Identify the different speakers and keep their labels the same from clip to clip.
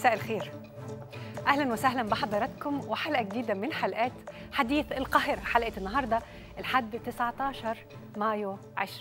Speaker 1: مساء الخير اهلا وسهلا بحضراتكم وحلقه جديده من حلقات حديث القاهره حلقه النهارده الحد 19 مايو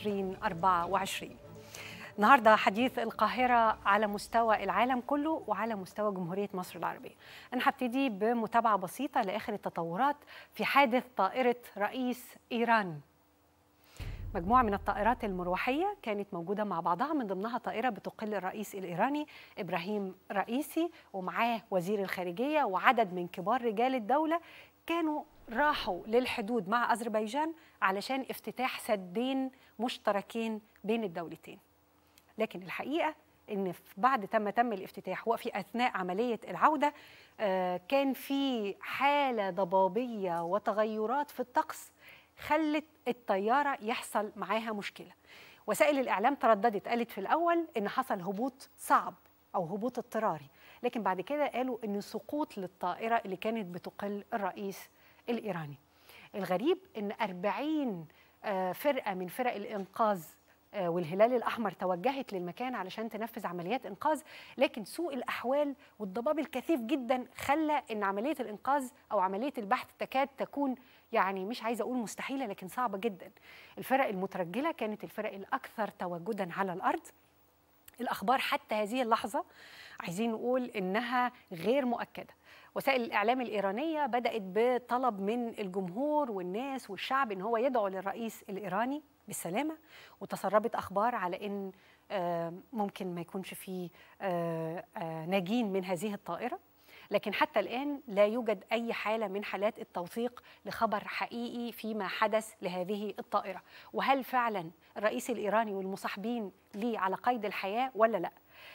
Speaker 1: 2024 النهارده حديث القاهره على مستوى العالم كله وعلى مستوى جمهوريه مصر العربيه انا هبتدي بمتابعه بسيطه لاخر التطورات في حادث طائره رئيس ايران مجموعة من الطائرات المروحية كانت موجودة مع بعضها من ضمنها طائرة بتقل الرئيس الإيراني إبراهيم رئيسي ومعاه وزير الخارجية وعدد من كبار رجال الدولة كانوا راحوا للحدود مع أذربيجان علشان افتتاح سدين مشتركين بين الدولتين لكن الحقيقة ان بعد تم تم الافتتاح وفي اثناء عمليه العوده كان في حاله ضبابيه وتغيرات في الطقس خلت الطيارة يحصل معاها مشكلة وسائل الإعلام ترددت قالت في الأول إن حصل هبوط صعب أو هبوط اضطراري لكن بعد كده قالوا إن سقوط للطائرة اللي كانت بتقل الرئيس الإيراني الغريب إن 40 فرقة من فرق الإنقاذ والهلال الأحمر توجهت للمكان علشان تنفذ عمليات إنقاذ لكن سوء الأحوال والضباب الكثيف جدا خلى إن عملية الإنقاذ أو عملية البحث تكاد تكون يعني مش عايزة أقول مستحيلة لكن صعبة جدا الفرق المترجلة كانت الفرق الأكثر تواجدا على الأرض الأخبار حتى هذه اللحظة عايزين نقول إنها غير مؤكدة وسائل الإعلام الإيرانية بدأت بطلب من الجمهور والناس والشعب إن هو يدعو للرئيس الإيراني بالسلامة وتسربت أخبار على إن ممكن ما يكونش فيه ناجين من هذه الطائرة لكن حتى الآن لا يوجد أي حالة من حالات التوثيق لخبر حقيقي فيما حدث لهذه الطائرة وهل فعلا الرئيس الإيراني والمصاحبين ليه على قيد الحياة ولا لا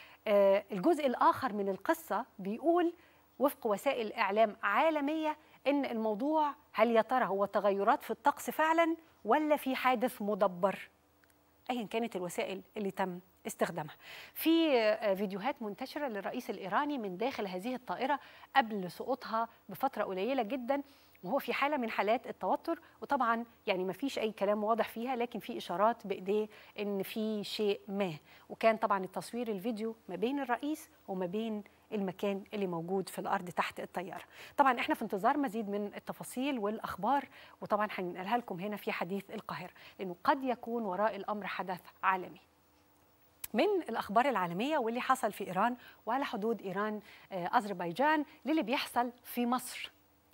Speaker 1: الجزء الآخر من القصة بيقول وفق وسائل إعلام عالمية إن الموضوع هل يا ترى هو تغيرات في الطقس فعلا ولا في حادث مدبر ايا كانت الوسائل اللي تم استخدامها. في فيديوهات منتشره للرئيس الايراني من داخل هذه الطائره قبل سقوطها بفتره قليله جدا وهو في حاله من حالات التوتر وطبعا يعني ما فيش اي كلام واضح فيها لكن في اشارات بايديه ان في شيء ما وكان طبعا التصوير الفيديو ما بين الرئيس وما بين المكان اللي موجود في الارض تحت الطياره. طبعا احنا في انتظار مزيد من التفاصيل والاخبار وطبعا هننقلها لكم هنا في حديث القاهره لانه قد يكون وراء الامر حدث عالمي. من الاخبار العالميه واللي حصل في ايران وعلى حدود ايران اذربيجان للي بيحصل في مصر.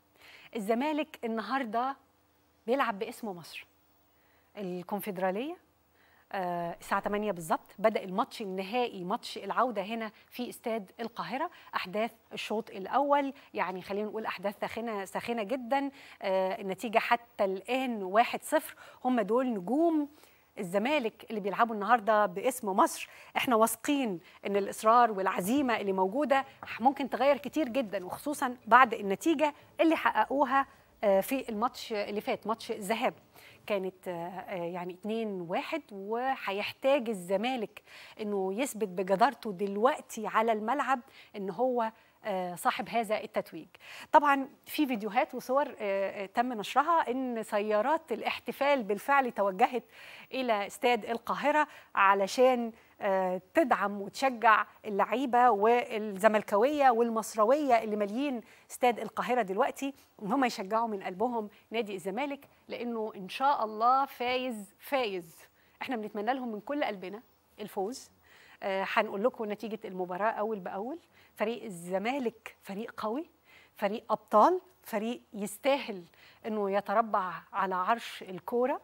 Speaker 1: الزمالك النهارده بيلعب باسم مصر. الكونفدراليه الساعة 8 بالظبط بدأ الماتش النهائي ماتش العودة هنا في استاد القاهرة أحداث الشوط الأول يعني خلينا نقول أحداث ساخنة ساخنة جدا آه النتيجة حتى الآن 1-0 هم دول نجوم الزمالك اللي بيلعبوا النهارده باسم مصر احنا واثقين ان الاصرار والعزيمه اللي موجوده ممكن تغير كتير جدا وخصوصا بعد النتيجه اللي حققوها في الماتش اللي فات ماتش الذهاب كانت يعني 2 1 وهيحتاج الزمالك انه يثبت بجدارته دلوقتي على الملعب ان هو صاحب هذا التتويج طبعا في فيديوهات وصور تم نشرها ان سيارات الاحتفال بالفعل توجهت الى استاد القاهره علشان تدعم وتشجع اللعيبه والزملكاويه والمصرويه اللي ماليين استاد القاهره دلوقتي ان هم يشجعوا من قلبهم نادي الزمالك لانه ان شاء الله فايز فايز احنا بنتمنى لهم من كل قلبنا الفوز هنقول لكم نتيجه المباراه اول باول فريق الزمالك فريق قوي فريق ابطال فريق يستاهل انه يتربع على عرش الكوره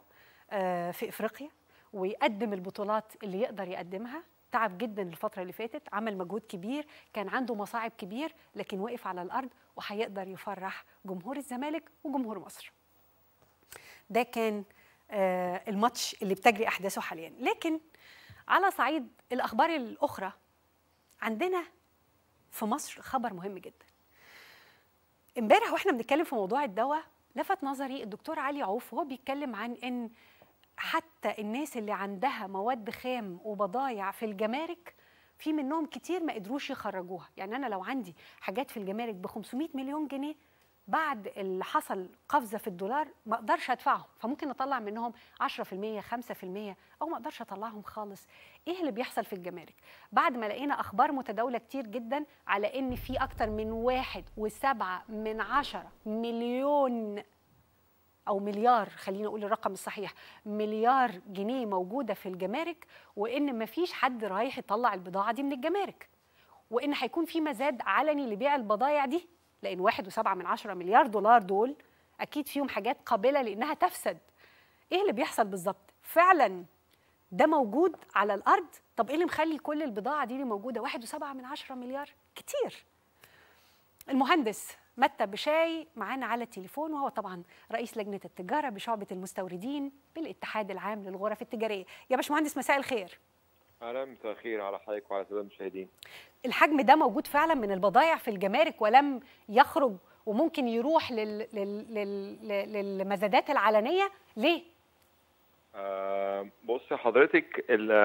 Speaker 1: في افريقيا ويقدم البطولات اللي يقدر يقدمها تعب جدا الفتره اللي فاتت عمل مجهود كبير كان عنده مصاعب كبير لكن وقف على الارض وهيقدر يفرح جمهور الزمالك وجمهور مصر ده كان الماتش اللي بتجري احداثه حاليا لكن على صعيد الاخبار الاخرى عندنا في مصر خبر مهم جدا امبارح واحنا بنتكلم في موضوع الدواء لفت نظري الدكتور علي عوف وهو بيتكلم عن ان حتى الناس اللي عندها مواد خام وبضايع في الجمارك في منهم كتير ما قدروش يخرجوها يعني انا لو عندي حاجات في الجمارك ب 500 مليون جنيه بعد اللي حصل قفزه في الدولار ما اقدرش ادفعهم فممكن اطلع منهم 10% 5% او ما اقدرش اطلعهم خالص ايه اللي بيحصل في الجمارك بعد ما لقينا اخبار متداوله كتير جدا على ان في اكتر من واحد وسبعة من عشرة مليون او مليار خلينا نقول الرقم الصحيح مليار جنيه موجوده في الجمارك وان مفيش حد رايح يطلع البضاعه دي من الجمارك وان هيكون في مزاد علني لبيع البضائع دي لان واحد وسبعة من عشرة مليار دولار دول اكيد فيهم حاجات قابله لانها تفسد ايه اللي بيحصل بالظبط فعلا ده موجود على الارض طب ايه اللي مخلي كل البضاعه دي اللي موجوده واحد وسبعة من عشرة مليار كتير المهندس متى بشاي معانا على التليفون وهو طبعا رئيس لجنه التجاره بشعبه المستوردين بالاتحاد العام للغرف التجاريه يا باشمهندس مساء الخير
Speaker 2: اهلا مساء الخير على حضرتك وعلى الساده المشاهدين
Speaker 1: الحجم ده موجود فعلا من البضائع في الجمارك ولم يخرج وممكن يروح لل... لل... لل... للمزادات العلنيه ليه
Speaker 2: آه بص حضرتك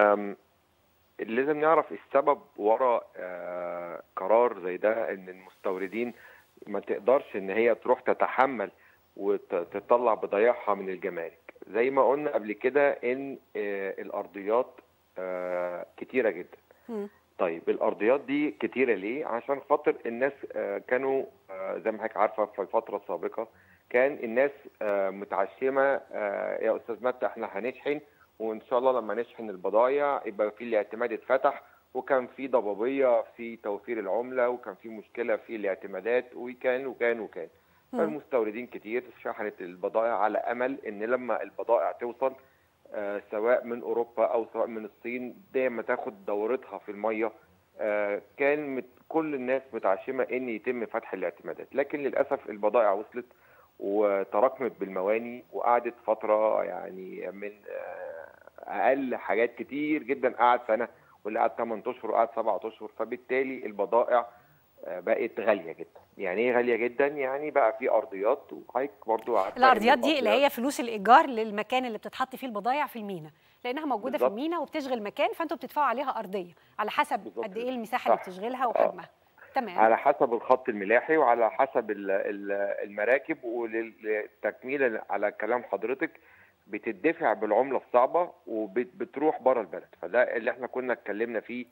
Speaker 2: لازم نعرف السبب وراء آه قرار زي ده ان المستوردين ما تقدرش ان هي تروح تتحمل وتطلع بضايعها من الجمارك زي ما قلنا قبل كده ان آه الارضيات آه كتيره جدا م. طيب الارضيات دي كتيره ليه عشان خاطر الناس آه كانوا آه زي ما حضرتك عارفه في الفتره السابقه كان الناس آه متعشمه آه يا استاذ متى احنا هنشحن وان شاء الله لما نشحن البضائع يبقى في الاعتماد اتفتح وكان في ضبابيه في توفير العمله وكان في مشكله في الاعتمادات وكان وكان وكان فالمستوردين كتير شحنت البضائع على امل ان لما البضائع توصل آه سواء من اوروبا او سواء من الصين دايما تاخد دورتها في الميه آه كان مت كل الناس متعشمه ان يتم فتح الاعتمادات لكن للاسف البضائع وصلت وتراكمت بالمواني وقعدت فتره يعني من آه اقل حاجات كتير جدا قعد سنه واللي قعد 8 اشهر وقعد 7 اشهر فبالتالي البضائع بقت غاليه جدا يعني ايه غاليه جدا يعني بقى في ارضيات وحضرتك برضو
Speaker 1: الارضيات دي اللي هي فلوس الايجار للمكان اللي بتتحط فيه البضائع في المينا لانها موجوده بالزبط. في المينا وبتشغل مكان فانتوا بتدفعوا عليها ارضيه على حسب قد ايه المساحه اللي بتشغلها وحجمها
Speaker 2: آه. تمام على حسب الخط الملاحي وعلى حسب المراكب وللتكميل على كلام حضرتك بتدفع بالعمله الصعبه وبتروح بره البلد فده اللي احنا كنا اتكلمنا فيه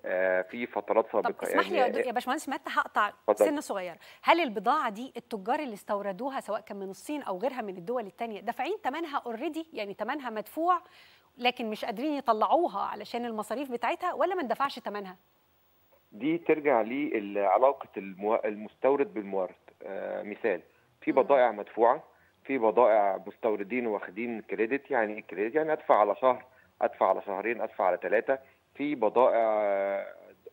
Speaker 2: في فترات سابقه
Speaker 1: طب اسمح لي يعني يا باشمهندس متى هقطع سنه صغيره هل البضاعه دي التجار اللي استوردوها سواء كان من الصين او غيرها من الدول الثانيه دافعين ثمنها اوريدي يعني ثمنها مدفوع لكن مش قادرين يطلعوها علشان المصاريف بتاعتها ولا ما ندفعش ثمنها
Speaker 2: دي ترجع لعلاقه المستورد بالمورد آه مثال في بضائع مدفوعه في بضائع مستوردين واخدين كريدت يعني ايه كريدت يعني ادفع على شهر ادفع على شهرين ادفع على ثلاثه في بضائع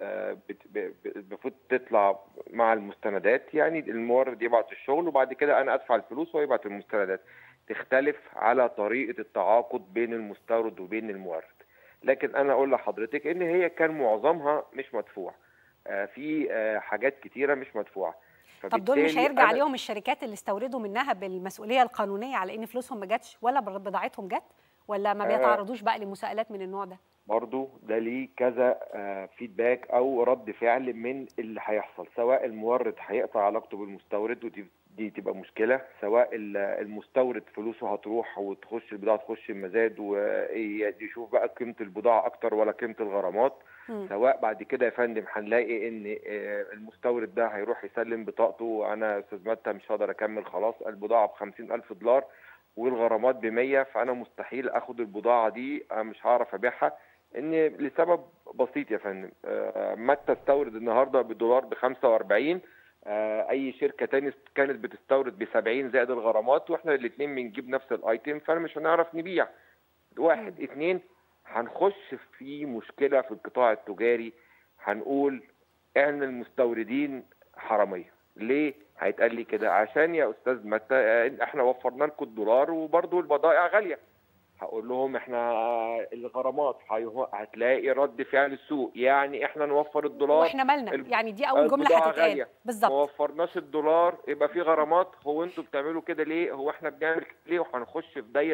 Speaker 2: المفروض تطلع مع المستندات يعني المورد يبعت الشغل وبعد كده انا ادفع الفلوس وهو يبعت المستندات تختلف على طريقه التعاقد بين المستورد وبين المورد لكن انا اقول لحضرتك ان هي كان معظمها مش مدفوع في حاجات كتيره مش مدفوعه
Speaker 1: طب دول مش هيرجع عليهم الشركات اللي استوردوا منها بالمسؤوليه القانونيه على ان فلوسهم ما جاتش ولا بضاعتهم جت ولا ما بيتعرضوش بقى لمساءلات من النوع ده
Speaker 2: برضو ده ليه كذا فيدباك او رد فعل من اللي هيحصل سواء المورد هيقطع علاقته بالمستورد ودي دي تبقى مشكله سواء المستورد فلوسه هتروح وتخش البضاعه تخش المزاد ويشوف بقى قيمه البضاعه اكتر ولا قيمه الغرامات م. سواء بعد كده يا فندم هنلاقي ان المستورد ده هيروح يسلم بطاقته انا استاذ متى مش هقدر اكمل خلاص البضاعه ب 50000 دولار والغرامات ب 100 فانا مستحيل اخد البضاعه دي مش هعرف ابيعها ان لسبب بسيط يا فندم متى استورد النهارده بالدولار ب 45 اي شركه تاني كانت بتستورد ب 70 زائد الغرامات واحنا الاثنين بنجيب نفس الايتم فانا مش هنعرف نبيع واحد اثنين هنخش في مشكله في القطاع التجاري هنقول ان المستوردين حراميه ليه هيتقال لي كده عشان يا استاذ متى احنا وفرنا لكم الدولار وبرضه البضائع غاليه هقول لهم احنا الغرامات هتلاقي رد فعل السوق يعني احنا نوفر الدولار
Speaker 1: واحنا مالنا يعني دي اول جمله هتتقال
Speaker 2: بالظبط ما وفرناش الدولار يبقى في غرامات هو انتوا بتعملوا كده ليه هو احنا بنعمل كده ليه وهنخش في دايره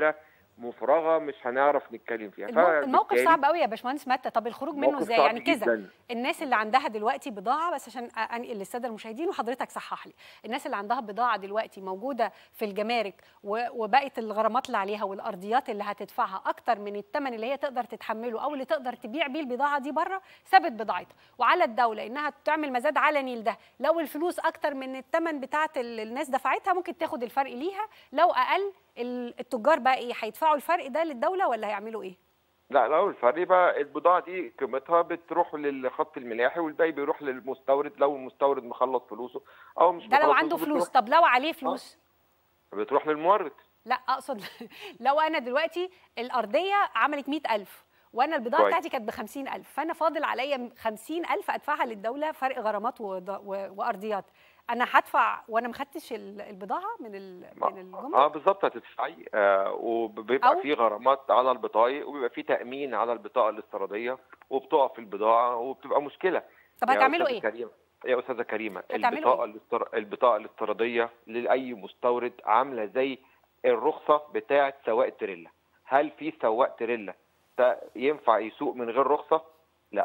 Speaker 2: مفرغه مش هنعرف نتكلم فيها
Speaker 1: المو... الموقف
Speaker 2: فبالتالي
Speaker 1: صعب قوي يا باشمهندس متى طب الخروج منه
Speaker 2: موقف
Speaker 1: ازاي
Speaker 2: صعب
Speaker 1: يعني كذا
Speaker 2: جداً.
Speaker 1: الناس اللي عندها دلوقتي بضاعه بس عشان أ- انقل للساده المشاهدين وحضرتك صحح لي الناس اللي عندها بضاعه دلوقتي موجوده في الجمارك و... وبقت الغرامات اللي عليها والارضيات اللي هتدفعها اكتر من الثمن اللي هي تقدر تتحمله او اللي تقدر تبيع بيه البضاعه دي بره سابت بضاعتها وعلى الدوله انها تعمل مزاد علني لده لو الفلوس اكتر من الثمن بتاعه ال- الناس دفعتها ممكن تاخد الفرق ليها لو اقل ال- التجار بقى ايه هيدفعوا الفرق ده للدوله ولا هيعملوا ايه
Speaker 2: لا لو الفرق بقى البضاعه دي قيمتها بتروح للخط الملاحي والباقي بيروح للمستورد لو المستورد مخلص فلوسه او مش
Speaker 1: ده لو
Speaker 2: مخلص
Speaker 1: عنده
Speaker 2: فلوسه
Speaker 1: فلوس طب لو عليه فلوس
Speaker 2: بتروح للمورد
Speaker 1: لا اقصد لو انا دلوقتي الارضيه عملت 100000 وانا البضاعه
Speaker 2: كويس.
Speaker 1: بتاعتي كانت ب 50000 فانا فاضل عليا 50000 ادفعها للدوله فرق غرامات وض- و- وارضيات انا هدفع وانا ما خدتش ال- البضاعه من ال- من الجمله
Speaker 2: اه بالظبط هتدفعي آه وبيبقى
Speaker 1: أو-
Speaker 2: في غرامات على البطايق وبيبقى في تامين على البطاقه الاستيراديه وبتقف البضاعه وبتبقى مشكله
Speaker 1: طب
Speaker 2: يا
Speaker 1: هتعملوا
Speaker 2: أستاذة
Speaker 1: ايه
Speaker 2: كريمة يا استاذه كريمه
Speaker 1: هتعملوا
Speaker 2: البطاقه الاستر... البطاقه الاستيراديه لاي مستورد عامله زي الرخصه بتاعه سواق التريلا هل في سواق تريلا ده ينفع يسوق من غير رخصه لا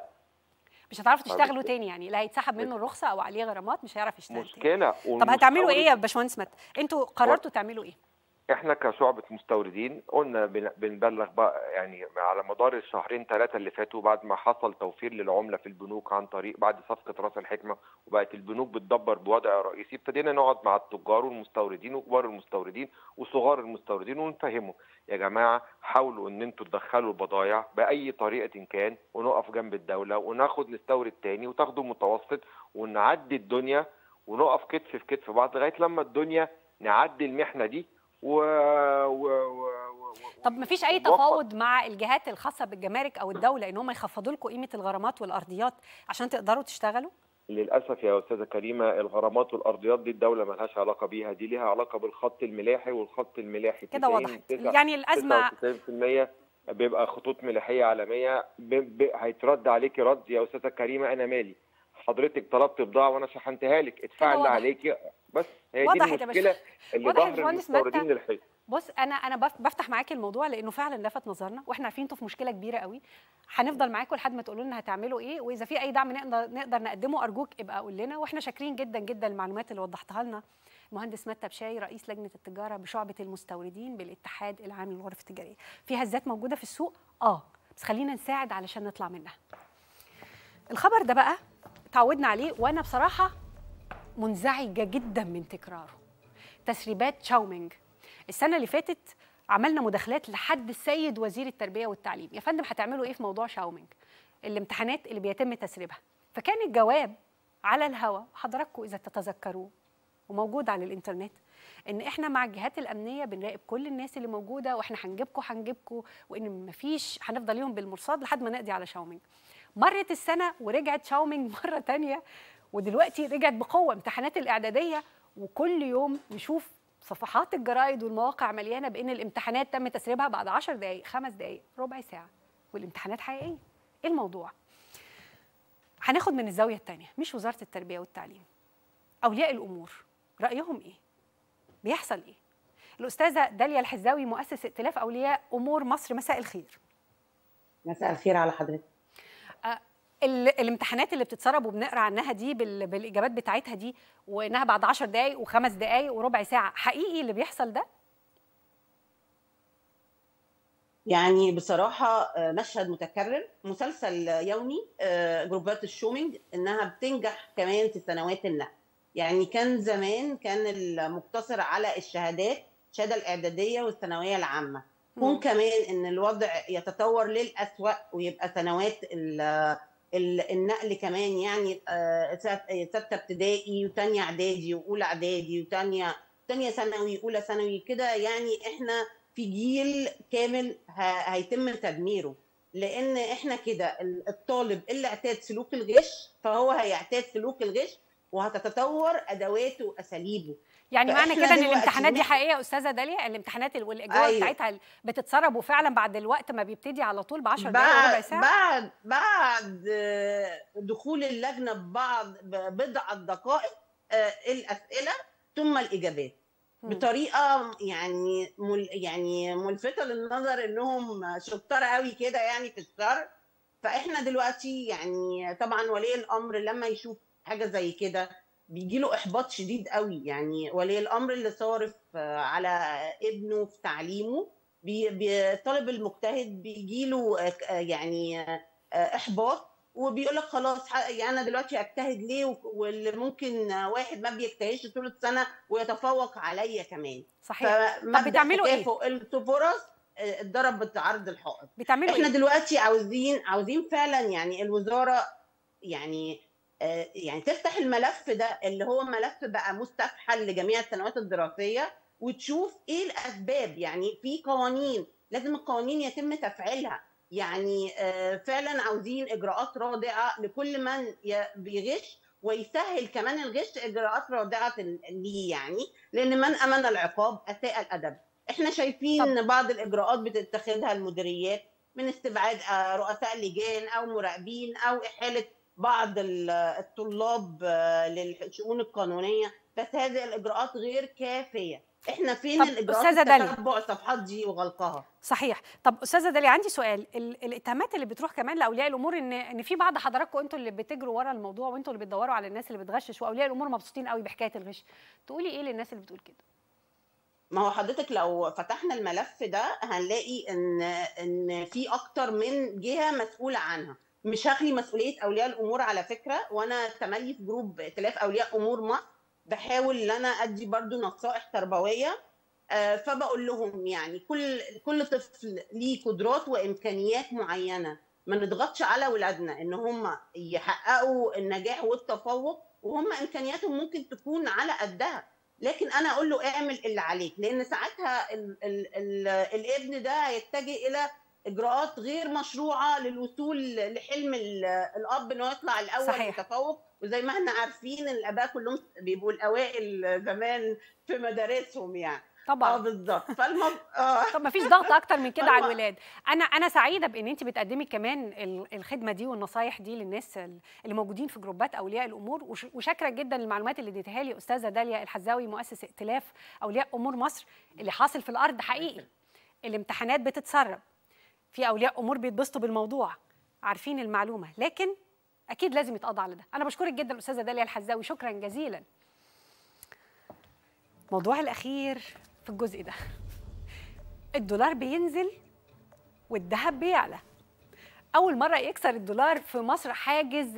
Speaker 1: مش هتعرفوا
Speaker 2: طب
Speaker 1: تشتغلوا
Speaker 2: بت-
Speaker 1: تاني يعني لا هيتسحب منه الرخصه او عليه غرامات مش هيعرف يشتغل تاني
Speaker 2: مشكله
Speaker 1: طب هتعملوا ايه يا
Speaker 2: والمستورد-
Speaker 1: باشمهندس مت انتوا قررتوا تعملوا ايه
Speaker 2: احنا كشعبة مستوردين قلنا بن- بنبلغ بقى يعني على مدار الشهرين ثلاثة اللي فاتوا بعد ما حصل توفير للعملة في البنوك عن طريق بعد صفقة راس الحكمة وبقت البنوك بتدبر بوضع رئيسي ابتدينا نقعد مع التجار والمستوردين وكبار المستوردين وصغار المستوردين ونفهمهم يا جماعة حاولوا ان انتوا تدخلوا البضائع بأي طريقة كان ونقف جنب الدولة وناخد نستورد تاني وتاخدوا متوسط ونعدي الدنيا ونقف كتف في كتف بعض لغاية لما الدنيا نعدي المحنة دي و... و... و... و...
Speaker 1: طب ما فيش اي
Speaker 2: ونوفر.
Speaker 1: تفاوض مع الجهات الخاصه بالجمارك او الدوله ان هم يخفضوا لكم قيمه الغرامات والارضيات عشان تقدروا تشتغلوا
Speaker 2: للاسف يا استاذه كريمه الغرامات والارضيات دي الدوله مالهاش علاقه بيها دي ليها علاقه بالخط الملاحي والخط الملاحي
Speaker 1: كده
Speaker 2: 90
Speaker 1: وضحت
Speaker 2: تسعة-
Speaker 1: يعني الازمه
Speaker 2: 99% بيبقى خطوط ملاحيه عالميه ب... ب... هيترد عليكي رد يا استاذه كريمه انا مالي حضرتك طلبت بضاعه وانا شحنتها لك ادفع اللي
Speaker 1: وضحت.
Speaker 2: عليكي بس هي دي
Speaker 1: وضحت يا
Speaker 2: المشكله اللي
Speaker 1: وضحت يا
Speaker 2: ظهر
Speaker 1: باشمهندس
Speaker 2: المستوردين
Speaker 1: متى.
Speaker 2: للحيط
Speaker 1: بص انا انا بف- بفتح معاكي الموضوع لانه فعلا لفت نظرنا واحنا عارفين انتوا في مشكله كبيره قوي هنفضل معاكم لحد ما تقولوا لنا هتعملوا ايه واذا في اي دعم نقدر نقدر نقدمه ارجوك ابقى قول لنا واحنا شاكرين جدا جدا المعلومات اللي وضحتها لنا المهندس متى بشاي رئيس لجنه التجاره بشعبه المستوردين بالاتحاد العام للغرف التجاريه في هزات موجوده في السوق اه بس خلينا نساعد علشان نطلع منها الخبر ده بقى تعودنا عليه وانا بصراحه منزعجه جدا من تكراره تسريبات شاومينج السنه اللي فاتت عملنا مداخلات لحد السيد وزير التربيه والتعليم يا فندم هتعملوا ايه في موضوع شاومينج الامتحانات اللي بيتم تسريبها فكان الجواب على الهوا حضراتكم اذا تتذكروه وموجود على الانترنت ان احنا مع الجهات الامنيه بنراقب كل الناس اللي موجوده واحنا هنجيبكم هنجيبكم وان مفيش هنفضل ليهم بالمرصاد لحد ما نقضي على شاومينج مرت السنه ورجعت شاومينج مره تانية ودلوقتي رجعت بقوه امتحانات الاعداديه وكل يوم نشوف صفحات الجرايد والمواقع مليانه بان الامتحانات تم تسريبها بعد 10 دقائق خمس دقائق ربع ساعه والامتحانات حقيقيه ايه الموضوع هناخد من الزاويه الثانيه مش وزاره التربيه والتعليم اولياء الامور رايهم ايه بيحصل ايه الاستاذه داليا الحزاوي مؤسس ائتلاف اولياء امور مصر مساء الخير
Speaker 3: مساء الخير على حضرتك
Speaker 1: ال- الامتحانات اللي بتتسرب وبنقرا عنها دي بال- بالاجابات بتاعتها دي وانها بعد 10 دقائق وخمس دقائق وربع ساعه حقيقي اللي بيحصل ده
Speaker 3: يعني بصراحة آه، مشهد متكرر مسلسل يومي آه، جروبات الشومينج إنها بتنجح كمان في سنوات النقل يعني كان زمان كان المقتصر على الشهادات الشهادة الإعدادية والثانوية العامة كون
Speaker 1: مم.
Speaker 3: كمان إن الوضع يتطور للأسوأ ويبقى سنوات ال- ال- النقل كمان يعني آه، سات- ستة ابتدائي وتانية إعدادي وأولى إعدادي وتانية تانية ثانوي أولى ثانوي كده يعني إحنا في جيل كامل ه- هيتم تدميره لان احنا كده ال- الطالب اللي اعتاد سلوك الغش فهو هيعتاد سلوك الغش وهتتطور ادواته واساليبه
Speaker 1: يعني معنى
Speaker 3: فإحنا
Speaker 1: كده ان
Speaker 3: دلوقتي
Speaker 1: الامتحانات دي
Speaker 3: نح-
Speaker 1: حقيقيه يا استاذه داليا الامتحانات ال- والاجابه
Speaker 3: أيوة.
Speaker 1: بتاعتها بتتسرب وفعلا بعد الوقت ما بيبتدي على طول ب 10 دقائق وربع
Speaker 3: بعد
Speaker 1: ساعه
Speaker 3: بعد بعد آه، دخول اللجنه ببعض ببضع دقائق آه، الاسئله ثم الاجابات بطريقه يعني مل يعني ملفته للنظر انهم شطار قوي كده يعني في الشر فاحنا دلوقتي يعني طبعا ولي الامر لما يشوف حاجه زي كده بيجي له احباط شديد قوي يعني ولي الامر اللي صارف على ابنه في تعليمه الطالب المجتهد بيجي له يعني احباط وبيقول لك خلاص يعني انا دلوقتي اجتهد ليه واللي ممكن واحد ما بيجتهدش طول السنه ويتفوق عليا كمان
Speaker 1: صحيح طب بتعملوا ايه؟
Speaker 3: الفرص اتضرب بعرض الحائط
Speaker 1: بتعملوا
Speaker 3: احنا
Speaker 1: ايه؟
Speaker 3: دلوقتي عاوزين عاوزين فعلا يعني الوزاره يعني يعني تفتح الملف ده اللي هو ملف بقى مستفحل لجميع السنوات الدراسيه وتشوف ايه الاسباب يعني في قوانين لازم القوانين يتم تفعيلها يعني فعلا عاوزين اجراءات رادعه لكل من بيغش ويسهل كمان الغش اجراءات رادعه ليه يعني لان من امن العقاب اساء الادب احنا شايفين ان بعض الاجراءات بتتخذها المديريات من استبعاد رؤساء لجان او مراقبين او احاله بعض الطلاب للشؤون القانونيه بس هذه الاجراءات غير كافيه احنا فين الاجراءات تتبع الصفحات دي وغلقها
Speaker 1: صحيح طب استاذه داليا عندي سؤال الاتهامات اللي بتروح كمان لاولياء الامور ان ان في بعض حضراتكم انتوا اللي بتجروا ورا الموضوع وانتوا اللي بتدوروا على الناس اللي بتغشش واولياء الامور مبسوطين قوي بحكايه الغش تقولي ايه للناس اللي بتقول كده
Speaker 3: ما هو حضرتك لو فتحنا الملف ده هنلاقي ان ان في اكتر من جهه مسؤوله عنها مش هخلي مسؤوليه اولياء الامور على فكره وانا تملي في جروب ائتلاف اولياء امور مصر بحاول ان انا ادي برضو نصائح تربويه آه فبقول لهم يعني كل كل طفل ليه قدرات وامكانيات معينه ما نضغطش على اولادنا ان هم يحققوا النجاح والتفوق وهم امكانياتهم ممكن تكون على قدها لكن انا اقول له اعمل اللي عليك لان ساعتها ال ال ال الابن ده يتجه الى اجراءات غير مشروعه للوصول لحلم الاب انه يطلع الاول
Speaker 1: صحيح.
Speaker 3: متفوق وزي ما احنا عارفين الاباء كلهم بيبقوا الاوائل زمان في مدارسهم يعني
Speaker 1: طبعا
Speaker 3: اه بالظبط فالمو... آه.
Speaker 1: طب ما فيش ضغط اكتر من كده على الولاد انا انا سعيده بان انت بتقدمي كمان الخدمه دي والنصايح دي للناس اللي موجودين في جروبات اولياء الامور وشاكره جدا المعلومات اللي اديتها لي استاذه داليا الحزاوي مؤسس ائتلاف اولياء امور مصر اللي حاصل في الارض حقيقي الامتحانات بتتسرب في اولياء امور بيتبسطوا بالموضوع عارفين المعلومه لكن اكيد لازم يتقضى على ده انا بشكرك جدا استاذه داليا الحزاوي شكرا جزيلا الموضوع الاخير في الجزء ده الدولار بينزل والذهب بيعلى اول مره يكسر الدولار في مصر حاجز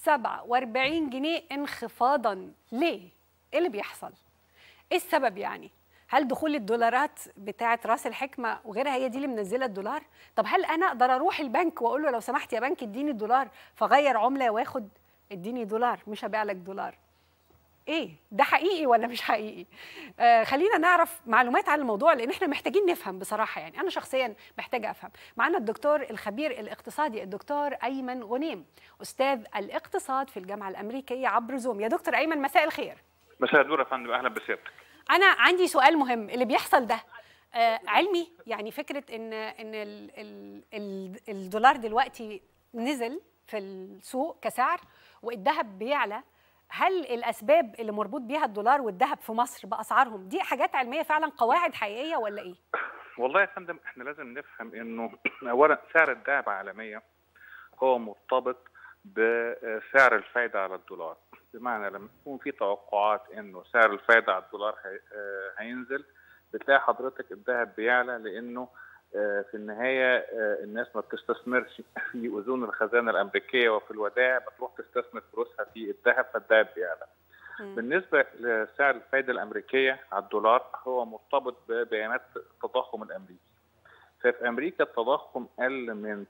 Speaker 1: 47 جنيه انخفاضا ليه ايه اللي بيحصل ايه السبب يعني هل دخول الدولارات بتاعه راس الحكمه وغيرها هي دي اللي منزله الدولار طب هل انا اقدر اروح البنك واقول له لو سمحت يا بنك اديني الدولار فغير عمله واخد اديني دولار مش هبيع لك دولار ايه ده حقيقي ولا مش حقيقي آه خلينا نعرف معلومات عن الموضوع لان احنا محتاجين نفهم بصراحه يعني انا شخصيا محتاجه افهم معانا الدكتور الخبير الاقتصادي الدكتور ايمن غنيم استاذ الاقتصاد في الجامعه الامريكيه عبر زوم يا دكتور ايمن مساء الخير
Speaker 4: مساء النور يا فندم اهلا بسيادتك
Speaker 1: انا عندي سؤال مهم اللي بيحصل ده آه علمي يعني فكره ان ان ال ال ال الدولار دلوقتي نزل في السوق كسعر والذهب بيعلى هل الاسباب اللي مربوط بيها الدولار والذهب في مصر باسعارهم دي حاجات علميه فعلا قواعد حقيقيه ولا ايه
Speaker 4: والله يا فندم احنا لازم نفهم انه اولا سعر الذهب عالميا هو مرتبط بسعر الفايده على الدولار بمعنى لما يكون في توقعات انه سعر الفايده على الدولار هي هينزل بتلاقي حضرتك الذهب بيعلى لانه في النهايه الناس ما بتستثمرش في اذون الخزانه الامريكيه وفي الودائع بتروح تستثمر فلوسها في الذهب فالذهب بيعلى. بالنسبه لسعر الفائده الامريكيه على الدولار هو مرتبط ببيانات التضخم الامريكي. ففي امريكا التضخم قل من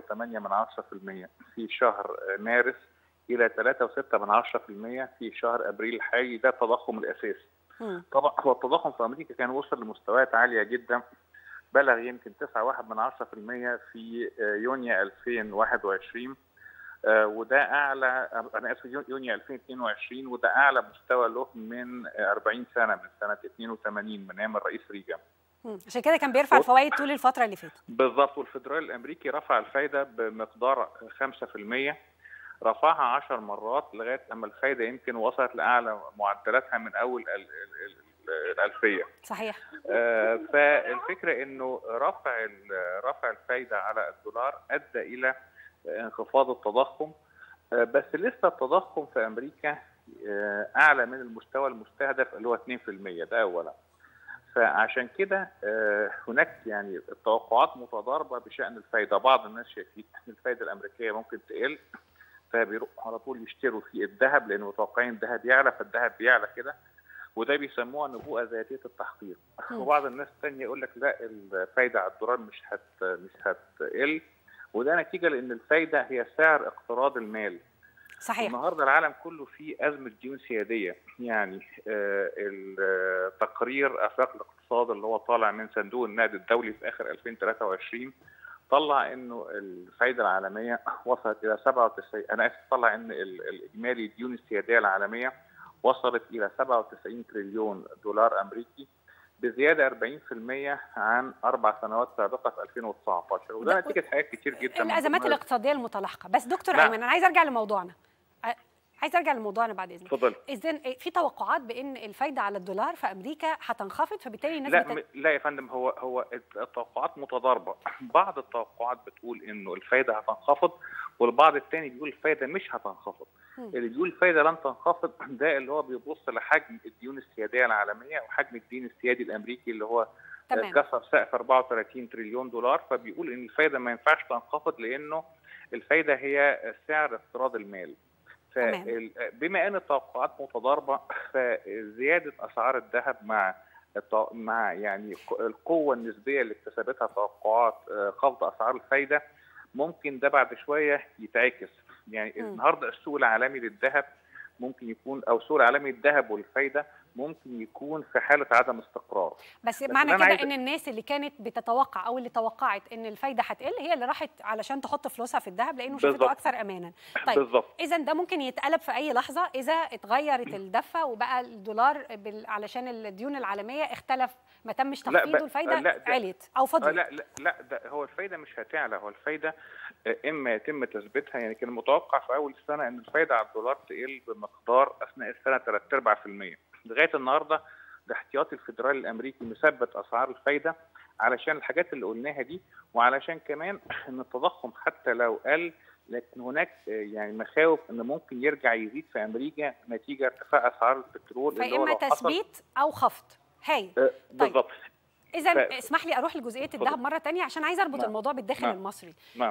Speaker 4: 3.8% في شهر مارس الى 3.6% في شهر ابريل الحالي ده التضخم الاساسي. طبعا هو التضخم في امريكا كان وصل لمستويات عاليه جدا بلغ يمكن 9.1 من 10% في يونيو 2021 وده اعلى انا اسف يونيو 2022 وده اعلى مستوى له من 40 سنه من سنه 82 من ايام الرئيس ريجان
Speaker 1: عشان كده كان بيرفع الفوائد طول الفتره اللي فاتت
Speaker 4: بالظبط والفدرالي الامريكي رفع الفايده بمقدار 5% رفعها 10 مرات لغايه اما الفايده يمكن وصلت لاعلى معدلاتها من اول الالفيه
Speaker 1: صحيح
Speaker 4: آه، فالفكره انه رفع ال- رفع الفايده على الدولار ادى الى انخفاض التضخم آه، بس لسه التضخم في امريكا آه، اعلى من المستوى المستهدف اللي هو 2% ده اولا فعشان كده آه، هناك يعني التوقعات متضاربه بشان الفايده بعض الناس شايفين ان الفايده الامريكيه ممكن تقل فبيروحوا على طول يشتروا في الذهب لانه متوقعين الذهب يعلى فالذهب بيعلى كده وده بيسموها نبوءه ذاتيه التحقيق
Speaker 1: مم.
Speaker 4: وبعض الناس الثانيه يقول لك لا الفايده على الدولار مش هت مش هتقل وده نتيجه لان الفايده هي سعر اقتراض المال
Speaker 1: صحيح
Speaker 4: النهارده العالم كله فيه ازمه ديون سياديه يعني آه، التقرير افاق الاقتصاد اللي هو طالع من صندوق النقد الدولي في اخر 2023 طلع انه الفايده العالميه وصلت الى 97 انا اسف طلع ان ال- الاجمالي الديون السياديه العالميه وصلت الى 97 تريليون دولار امريكي بزياده 40% عن اربع سنوات سابقه في 2019 وده
Speaker 1: ده-
Speaker 4: نتيجه حاجات كتير جدا من
Speaker 1: الازمات
Speaker 4: ضمنها-
Speaker 1: الاقتصاديه المتلاحقه بس دكتور
Speaker 4: لا.
Speaker 1: ايمن انا عايز ارجع لموضوعنا ع- عايز ارجع لموضوعنا بعد اذنك
Speaker 4: اتفضل
Speaker 1: اذا في توقعات بان الفايده على الدولار في امريكا هتنخفض فبالتالي الناس
Speaker 4: لا
Speaker 1: بت...
Speaker 4: م- لا يا فندم هو هو التوقعات متضاربه بعض التوقعات بتقول انه الفايده هتنخفض والبعض الثاني بيقول الفايده مش هتنخفض
Speaker 1: مم.
Speaker 4: اللي بيقول الفايده لن تنخفض ده اللي هو بيبص لحجم الديون السياديه العالميه وحجم الدين السيادي الامريكي اللي هو
Speaker 1: تمام
Speaker 4: كسر سقف 34 تريليون دولار فبيقول ان الفايده ما ينفعش تنخفض لانه الفايده هي سعر اقتراض المال
Speaker 1: تمام.
Speaker 4: فال- بما ان التوقعات متضاربه فزياده اسعار الذهب مع الت- مع يعني ق- القوه النسبيه اللي اكتسبتها توقعات آه، خفض اسعار الفايده ممكن ده بعد شويه يتعكس يعني
Speaker 1: مم.
Speaker 4: النهارده السوق العالمي للذهب ممكن يكون او السوق العالمي للذهب والفايده ممكن يكون في حاله عدم استقرار
Speaker 1: بس
Speaker 4: بس
Speaker 1: معنى
Speaker 4: أنا
Speaker 1: كده
Speaker 4: عايز-
Speaker 1: ان الناس اللي كانت بتتوقع او اللي توقعت ان الفايده هتقل هي اللي راحت علشان تحط فلوسها في الذهب لانه شافته
Speaker 4: بالظبط.
Speaker 1: اكثر امانا طيب
Speaker 4: بالظبط
Speaker 1: اذا ده ممكن يتقلب في اي لحظه اذا اتغيرت الدفه وبقى الدولار بال... علشان الديون العالميه اختلف ما تمش
Speaker 4: لا،
Speaker 1: تخفيضه
Speaker 4: ب-
Speaker 1: الفايده
Speaker 4: لا، ده-
Speaker 1: عليت او
Speaker 4: آه
Speaker 1: فضلت
Speaker 4: لا لا لا ده هو الفايده مش هتعلى هو الفايده آه، اما يتم تثبيتها يعني كان متوقع في اول السنه ان الفايده على الدولار تقل بمقدار اثناء السنه 3 ارباع في المية لغايه النهارده ده احتياطي الفدرالي الامريكي مثبت اسعار الفايده علشان الحاجات اللي قلناها دي وعلشان كمان ان التضخم حتى لو قل لكن هناك آه، يعني مخاوف ان ممكن يرجع يزيد في امريكا نتيجه ارتفاع اسعار البترول اللي هو
Speaker 1: فاما
Speaker 4: لو حصل-
Speaker 1: تثبيت او خفض هاي
Speaker 4: آه، بالظبط
Speaker 1: اذا
Speaker 4: ف-
Speaker 1: اسمح لي اروح لجزئيه
Speaker 4: اتفضل.
Speaker 1: الذهب مره تانية عشان عايزه اربط
Speaker 4: نعم.
Speaker 1: الموضوع بالداخل
Speaker 4: نعم.
Speaker 1: المصري
Speaker 4: نعم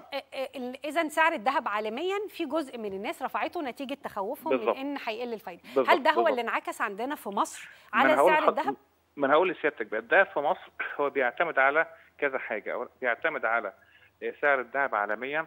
Speaker 1: اذا سعر الذهب عالميا في جزء من الناس رفعته نتيجه تخوفهم من
Speaker 4: بالظبط.
Speaker 1: ان هيقل الفايده
Speaker 4: بالظبط،
Speaker 1: هل ده هو
Speaker 4: بالظبط.
Speaker 1: اللي انعكس عندنا في مصر
Speaker 4: ما أنا
Speaker 1: على
Speaker 4: هقول
Speaker 1: سعر
Speaker 4: لحض-
Speaker 1: الذهب
Speaker 4: ما انا هقول لسيادتك بقى الذهب في مصر هو بيعتمد على كذا حاجه أو بيعتمد على سعر الذهب عالميا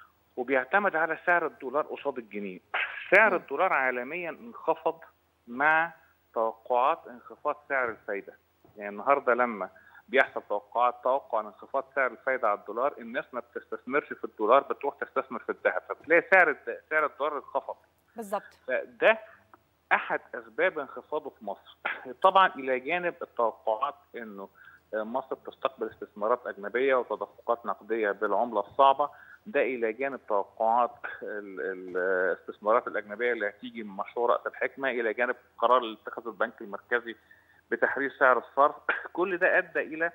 Speaker 4: وبيعتمد على سعر الدولار قصاد الجنيه سعر
Speaker 1: م.
Speaker 4: الدولار عالميا انخفض مع توقعات انخفاض سعر الفايده يعني النهارده لما بيحصل توقعات توقع انخفاض سعر الفايده على الدولار الناس ما بتستثمرش في الدولار بتروح تستثمر في الذهب فبتلاقي سعر الد- سعر الدولار انخفض
Speaker 1: بالظبط
Speaker 4: فده احد اسباب انخفاضه في مصر طبعا الى جانب التوقعات انه مصر تستقبل استثمارات اجنبيه وتدفقات نقديه بالعمله الصعبه ده الى جانب توقعات ال- ال- الاستثمارات الاجنبيه اللي هتيجي من مشروع راس الحكمه الى جانب قرار اللي اتخذه البنك المركزي بتحرير سعر الصرف كل ده ادى الى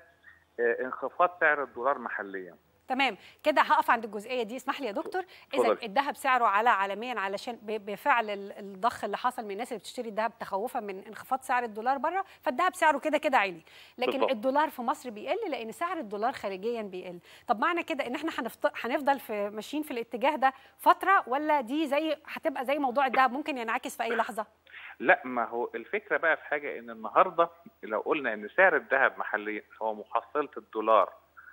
Speaker 4: انخفاض سعر الدولار محليا
Speaker 1: تمام كده هقف عند الجزئيه دي اسمح لي يا دكتور اذا
Speaker 4: اتفضلي.
Speaker 1: الذهب سعره على عالميا علشان ب- بفعل ال- الضخ اللي حصل من الناس اللي بتشتري الذهب تخوفا من انخفاض سعر الدولار بره فالذهب سعره كده كده عالي لكن
Speaker 4: بالظبط.
Speaker 1: الدولار في مصر بيقل لان سعر الدولار خارجيا بيقل طب معنى كده ان احنا هنفت- هنفضل في ماشيين في الاتجاه ده فتره ولا دي زي هتبقى زي موضوع الذهب ممكن ينعكس في اي لحظه
Speaker 4: لا ما هو الفكره بقى في حاجه ان النهارده لو قلنا ان سعر الذهب محليا هو محصله الدولار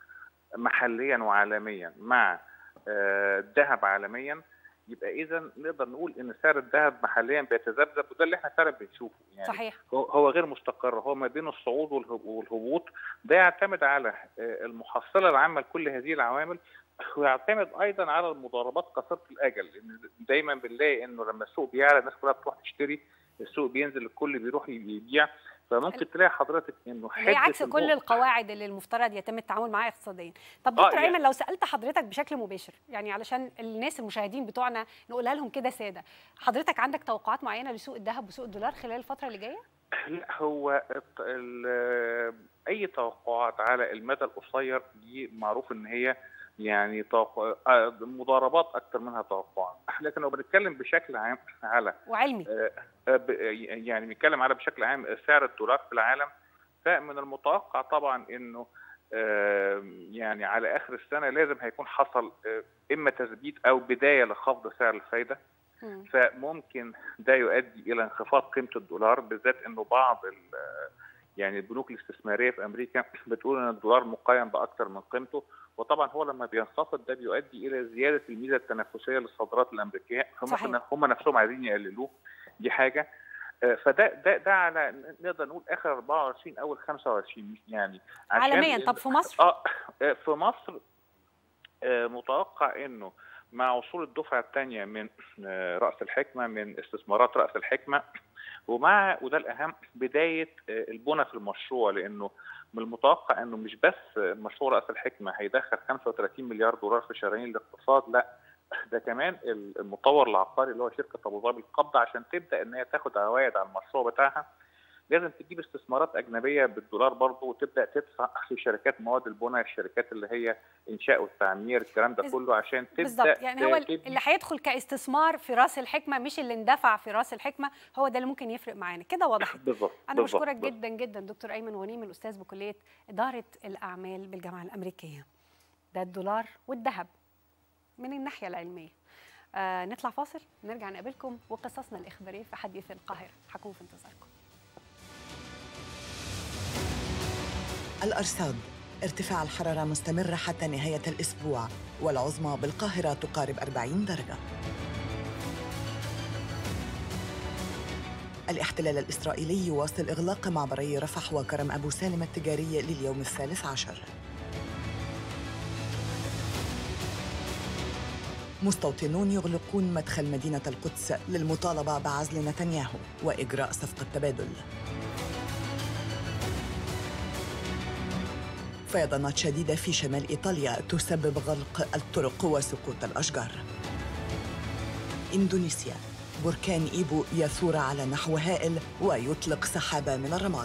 Speaker 4: محليا وعالميا مع آه، الذهب عالميا يبقى اذا نقدر نقول ان سعر الذهب محليا بيتذبذب وده اللي احنا فعلا بنشوفه يعني
Speaker 1: صحيح
Speaker 4: هو- هو غير مستقر هو ما بين الصعود والهب- والهبوط ده يعتمد على آه، المحصله العامه لكل هذه العوامل ويعتمد ايضا على المضاربات قصيره الاجل لان دايما بنلاقي انه لما السوق بيعلى الناس كلها بتروح تشتري السوق بينزل الكل بيروح يبيع فممكن تلاقي حضرتك انه
Speaker 1: اللي هي
Speaker 4: حدة
Speaker 1: عكس كل
Speaker 4: النقط-
Speaker 1: القواعد اللي المفترض يتم التعامل معاها اقتصاديا طب
Speaker 4: آه،
Speaker 1: دكتور
Speaker 4: يعني-
Speaker 1: ايمن لو سالت حضرتك بشكل مباشر يعني علشان الناس المشاهدين بتوعنا نقولها لهم كده ساده حضرتك عندك توقعات معينه لسوق الذهب وسوق الدولار خلال الفتره اللي جايه
Speaker 4: لا هو الت- ال- اي توقعات على المدى القصير دي معروف ان هي يعني توقع آه، مضاربات اكتر منها توقعات لكن لو بنتكلم بشكل عام على
Speaker 1: وعلمي
Speaker 4: آه، آه، ب- يعني بنتكلم على بشكل عام سعر الدولار في العالم فمن المتوقع طبعا انه آه، يعني على اخر السنه لازم هيكون حصل آه، اما تثبيت او بدايه لخفض سعر الفايده
Speaker 1: مم.
Speaker 4: فممكن ده يؤدي الى انخفاض قيمه الدولار بالذات انه بعض ال- يعني البنوك الاستثماريه في امريكا بتقول ان الدولار مقيم باكثر من قيمته وطبعا هو لما بينخفض ده بيؤدي الى زياده الميزه التنافسيه للصادرات الامريكيه هم
Speaker 1: صحيح.
Speaker 4: هم نفسهم عايزين يقللوه دي حاجه آه، فده ده ده على نقدر نقول اخر 24 اول 25 يعني عشان
Speaker 1: عالميا
Speaker 4: ال-
Speaker 1: طب في مصر
Speaker 4: اه آه، في مصر آه، متوقع انه مع وصول الدفعه الثانيه من آه، راس الحكمه من استثمارات راس الحكمه ومع وده الاهم بدايه آه، البنى في المشروع لانه من المتوقع انه مش بس مشروع راس الحكمه هيدخل 35 مليار دولار في شرايين الاقتصاد لا ده كمان المطور العقاري اللي هو شركه ابو ظبي القبضه عشان تبدا ان هي تاخد عوائد على المشروع بتاعها لازم تجيب استثمارات اجنبيه بالدولار برضه وتبدا تدفع في شركات مواد البناء الشركات اللي هي انشاء والتعمير الكلام ده
Speaker 1: بز-
Speaker 4: كله عشان تبدا
Speaker 1: بالظبط يعني هو
Speaker 4: تبني-
Speaker 1: اللي هيدخل كاستثمار في راس الحكمه مش اللي اندفع في راس الحكمه هو ده اللي ممكن يفرق معانا كده وضحت
Speaker 4: بالظبط
Speaker 1: انا
Speaker 4: بالظبط،
Speaker 1: بشكرك
Speaker 4: بالظبط.
Speaker 1: جدا جدا دكتور ايمن ونيم الاستاذ بكليه اداره الاعمال بالجامعه الامريكيه ده الدولار والذهب من الناحيه العلميه آه نطلع فاصل نرجع نقابلكم وقصصنا الاخباريه في حديث القاهره حكون في انتظاركم
Speaker 5: الأرصاد ارتفاع الحرارة مستمرة حتى نهاية الأسبوع والعظمى بالقاهرة تقارب 40 درجة الاحتلال الإسرائيلي يواصل إغلاق معبري رفح وكرم أبو سالم التجاري لليوم الثالث عشر مستوطنون يغلقون مدخل مدينة القدس للمطالبة بعزل نتنياهو وإجراء صفقة تبادل فيضانات شديدة في شمال إيطاليا تسبب غلق الطرق وسقوط الأشجار إندونيسيا بركان إيبو يثور على نحو هائل ويطلق سحابة من الرماد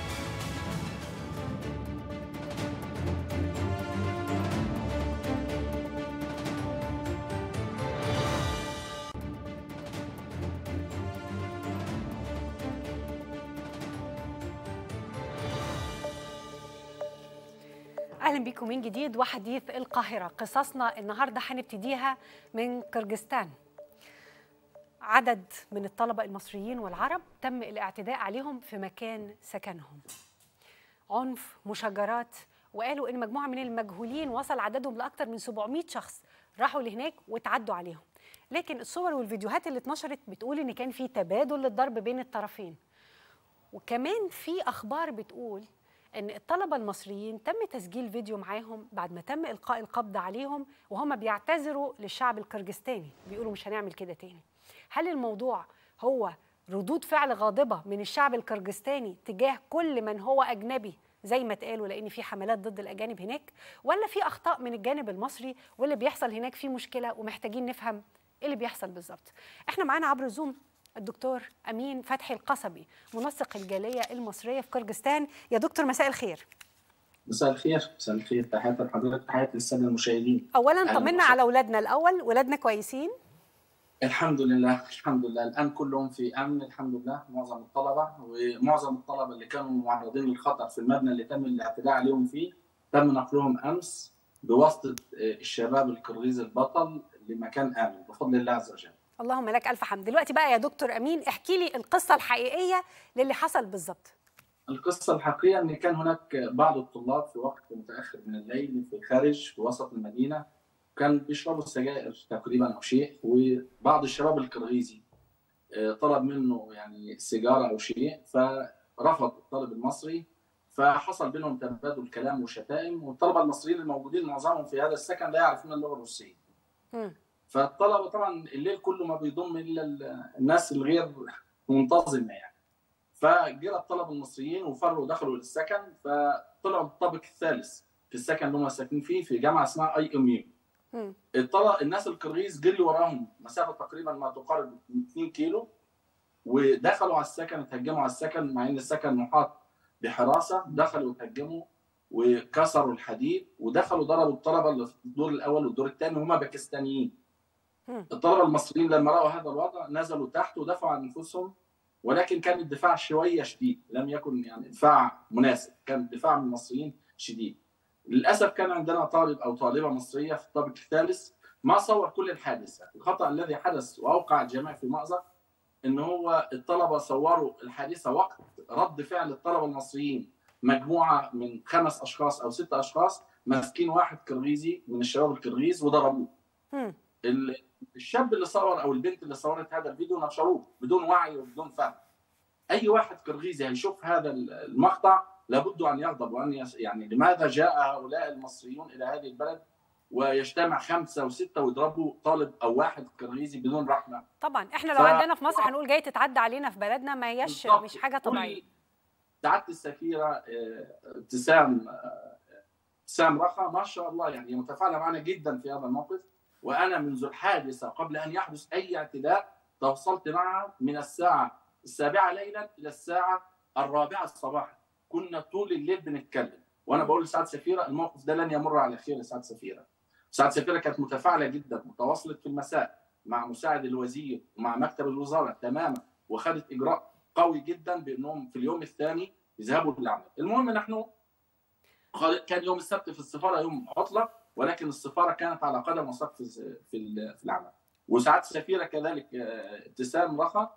Speaker 1: اهلا بكم من جديد وحديث القاهره قصصنا النهارده هنبتديها من قرقستان عدد من الطلبه المصريين والعرب تم الاعتداء عليهم في مكان سكنهم عنف مشاجرات وقالوا ان مجموعه من المجهولين وصل عددهم لاكثر من 700 شخص راحوا لهناك واتعدوا عليهم لكن الصور والفيديوهات اللي اتنشرت بتقول ان كان في تبادل للضرب بين الطرفين وكمان في اخبار بتقول ان الطلبه المصريين تم تسجيل فيديو معاهم بعد ما تم القاء القبض عليهم وهم بيعتذروا للشعب القرجستاني بيقولوا مش هنعمل كده تاني هل الموضوع هو ردود فعل غاضبه من الشعب القرجستاني تجاه كل من هو اجنبي زي ما اتقالوا لان في حملات ضد الاجانب هناك ولا في اخطاء من الجانب المصري واللي بيحصل هناك في مشكله ومحتاجين نفهم ايه اللي بيحصل بالظبط احنا معانا عبر الزوم الدكتور امين فتحي القصبي منسق الجاليه المصريه في قرقستان يا دكتور مساء الخير
Speaker 6: مساء الخير مساء الخير تحياتي لحضرتك تحياتي للساده المشاهدين
Speaker 1: اولا
Speaker 6: أهلاً
Speaker 1: طمنا
Speaker 6: وسهلاً.
Speaker 1: على اولادنا الاول ولادنا كويسين
Speaker 6: الحمد لله الحمد لله الان كلهم في امن الحمد لله معظم الطلبه ومعظم الطلبه اللي كانوا معرضين للخطر في المبنى اللي تم الاعتداء عليهم فيه تم نقلهم امس بواسطه آه، الشباب القرغيز البطل لمكان امن بفضل الله عز وجل
Speaker 1: اللهم لك الف حمد دلوقتي بقى يا دكتور امين احكي لي القصه الحقيقيه للي حصل بالظبط
Speaker 6: القصة الحقيقية أن كان هناك بعض الطلاب في وقت متأخر من الليل في الخارج في وسط المدينة كان بيشربوا سجائر تقريبا أو شيء وبعض الشباب القرغيزي آه، طلب منه يعني سيجارة أو شيء فرفض الطالب المصري فحصل بينهم تبادل كلام وشتائم والطلبة المصريين الموجودين معظمهم في هذا السكن لا يعرفون اللغة الروسية
Speaker 1: مم.
Speaker 6: فالطلبة طبعا الليل كله ما بيضم إلا الناس الغير منتظمة يعني فجرى الطلبه المصريين وفروا ودخلوا للسكن فطلعوا الطابق الثالث في السكن اللي هم ساكنين فيه في جامعه اسمها اي ام يو
Speaker 1: مم.
Speaker 6: الطلبه الناس القرغيز جري وراهم مسافه تقريبا ما تقارب 2 كيلو ودخلوا على السكن اتهجموا على السكن مع ان السكن محاط بحراسه دخلوا اتهجموا وكسروا الحديد ودخلوا ضربوا الطلبه اللي في الدور الاول والدور الثاني هم باكستانيين
Speaker 1: مم.
Speaker 6: الطلبه المصريين لما راوا هذا الوضع نزلوا تحت ودافعوا عن انفسهم ولكن كان الدفاع شويه شديد لم يكن يعني دفاع مناسب كان الدفاع من المصريين شديد للاسف كان عندنا طالب او طالبه مصريه في الطابق الثالث ما صور كل الحادثه الخطا الذي حدث واوقع الجميع في مازق ان هو الطلبه صوروا الحادثه وقت رد فعل الطلبه المصريين مجموعه من خمس اشخاص او ست اشخاص ماسكين واحد كرغيزي من الشباب الكرغيز وضربوه
Speaker 1: مم.
Speaker 6: ال- الشاب اللي صور او البنت اللي صورت هذا الفيديو نشروه بدون وعي وبدون فهم اي واحد كرغيزي هيشوف هذا المقطع لابد ان يغضب وان يس... يعني لماذا جاء هؤلاء المصريون الى هذه البلد ويجتمع خمسه وسته ويضربوا طالب او واحد كرغيزي بدون رحمه
Speaker 1: طبعا احنا لو
Speaker 6: ف-
Speaker 1: عندنا في مصر هنقول جاي تتعدى علينا في بلدنا ما هياش
Speaker 6: بالضبط.
Speaker 1: مش حاجه طبيعيه
Speaker 6: كل- سعاده السفيره آه، ابتسام آه، ابتسام رخا ما شاء الله يعني هي متفاعله معنا جدا في هذا الموقف وانا منذ الحادثه قبل ان يحدث اي اعتداء تواصلت معها من الساعه السابعه ليلا الى الساعه الرابعه صباحا كنا طول الليل بنتكلم وانا بقول لسعاده السفيره الموقف ده لن يمر على خير يا سعاده السفيره سعاده السفيره كانت متفاعله جدا وتواصلت في المساء مع مساعد الوزير ومع مكتب الوزاره تماما واخذت اجراء قوي جدا بانهم في اليوم الثاني يذهبوا للعمل المهم نحن خال- كان يوم السبت في السفاره يوم عطله ولكن السفاره كانت على قدم وساق في في ال- في العمل وساعات السفيره كذلك آه، ابتسام رخا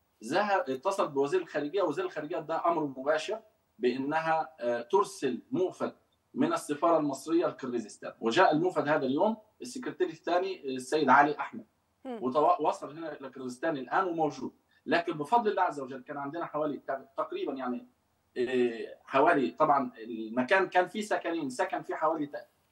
Speaker 6: ذهب اتصل بوزير الخارجيه وزير الخارجيه ده امر مباشر بانها آه، ترسل موفد من السفاره المصريه لكرغيزستان وجاء الموفد هذا اليوم السكرتير الثاني السيد علي احمد
Speaker 1: مم.
Speaker 6: ووصل هنا الى كرغيزستان الان وموجود لكن بفضل الله عز وجل كان عندنا حوالي تقريبا يعني إيه، حوالي طبعا المكان كان فيه سكنين سكن فيه حوالي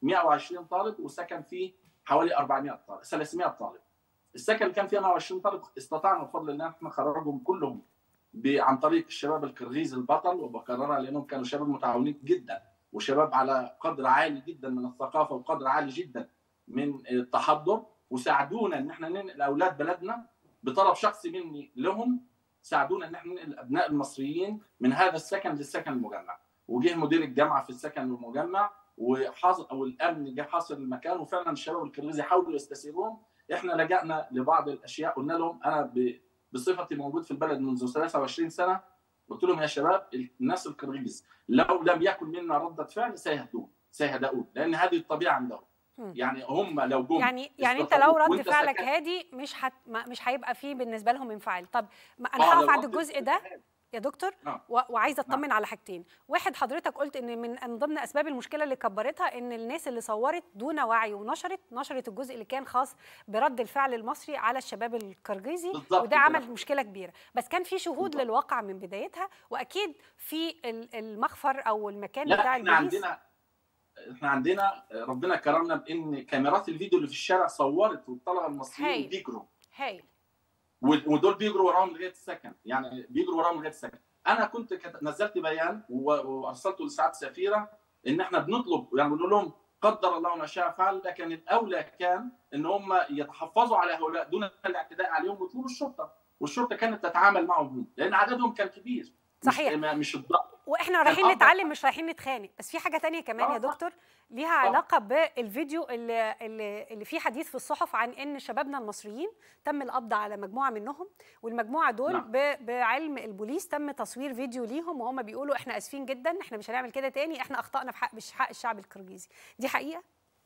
Speaker 6: 120 طالب وسكن فيه حوالي 400 طالب 300 طالب السكن اللي كان فيه 120 طالب استطعنا بفضل الله احنا نخرجهم كلهم ب- عن طريق الشباب الكرغيز البطل وبكررها لانهم كانوا شباب متعاونين جدا وشباب على قدر عالي جدا من الثقافه وقدر عالي جدا من التحضر وساعدونا ان احنا ننقل اولاد بلدنا بطلب شخصي مني لهم ساعدونا ان احنا ننقل الابناء المصريين من هذا السكن للسكن المجمع وجه مدير الجامعه في السكن المجمع وحاصل او الامن جه حاصل المكان وفعلا الشباب الكرغيزي حاولوا يستسيروهم احنا لجأنا لبعض الاشياء قلنا لهم انا ب- بصفتي موجود في البلد منذ 23 سنه قلت لهم يا شباب الناس الكرغيز لو لم يكن منا رده فعل سيهدون سيهدؤون لان هذه الطبيعه عندهم
Speaker 1: مم.
Speaker 6: يعني هم لو جم
Speaker 1: يعني يعني انت
Speaker 6: استطاعوا
Speaker 1: لو رد
Speaker 6: وانت
Speaker 1: فعلك
Speaker 6: سكت-
Speaker 1: هادي مش هت... ما- مش هيبقى فيه بالنسبه لهم انفعال طب ما انا
Speaker 6: آه،
Speaker 1: هقف
Speaker 6: لو
Speaker 1: عند
Speaker 6: رد
Speaker 1: الجزء ده يا دكتور
Speaker 6: نعم.
Speaker 1: و... وعايزه اطمن على حاجتين واحد حضرتك قلت ان من من ضمن اسباب المشكله اللي كبرتها ان الناس اللي صورت دون وعي ونشرت نشرت الجزء اللي كان خاص برد الفعل المصري على الشباب الكرغيزي
Speaker 6: بالظبط
Speaker 1: وده
Speaker 6: كده.
Speaker 1: عمل مشكله كبيره بس كان في شهود
Speaker 6: بالظبط.
Speaker 1: للواقع من بدايتها واكيد في ال- المخفر او المكان
Speaker 6: لا
Speaker 1: بتاع
Speaker 6: احنا
Speaker 1: البوليس
Speaker 6: عندنا احنا عندنا ربنا كرمنا بان كاميرات الفيديو اللي في الشارع صورت والطلبه المصريين
Speaker 1: هايل.
Speaker 6: بيجروا
Speaker 1: هايل
Speaker 6: وال- ودول بيجروا وراهم لغايه السكن يعني بيجروا وراهم لغايه السكن انا كنت كت- نزلت بيان و- وارسلته لسعاده السفيره ان احنا بنطلب يعني بنقول لهم قدر الله ما شاء فعل لكن الاولى كان ان هم يتحفظوا على هؤلاء دون الاعتداء عليهم ويطلبوا الشرطه والشرطه كانت تتعامل معهم هم لان عددهم كان كبير مش-
Speaker 1: صحيح.
Speaker 6: ما- مش الضغط
Speaker 1: واحنا رايحين
Speaker 6: الأفضل-
Speaker 1: نتعلم مش رايحين نتخانق بس في حاجه تانية كمان يا
Speaker 6: آه، صح.
Speaker 1: دكتور ليها علاقه بالفيديو اللي, اللي, اللي فيه حديث في الصحف عن ان شبابنا المصريين تم القبض على مجموعه منهم والمجموعه دول
Speaker 6: نعم.
Speaker 1: ب- بعلم البوليس تم تصوير فيديو ليهم وهم بيقولوا احنا اسفين جدا احنا مش هنعمل كده تاني احنا اخطانا في حق مش حق الشعب الكرغيزي دي حقيقه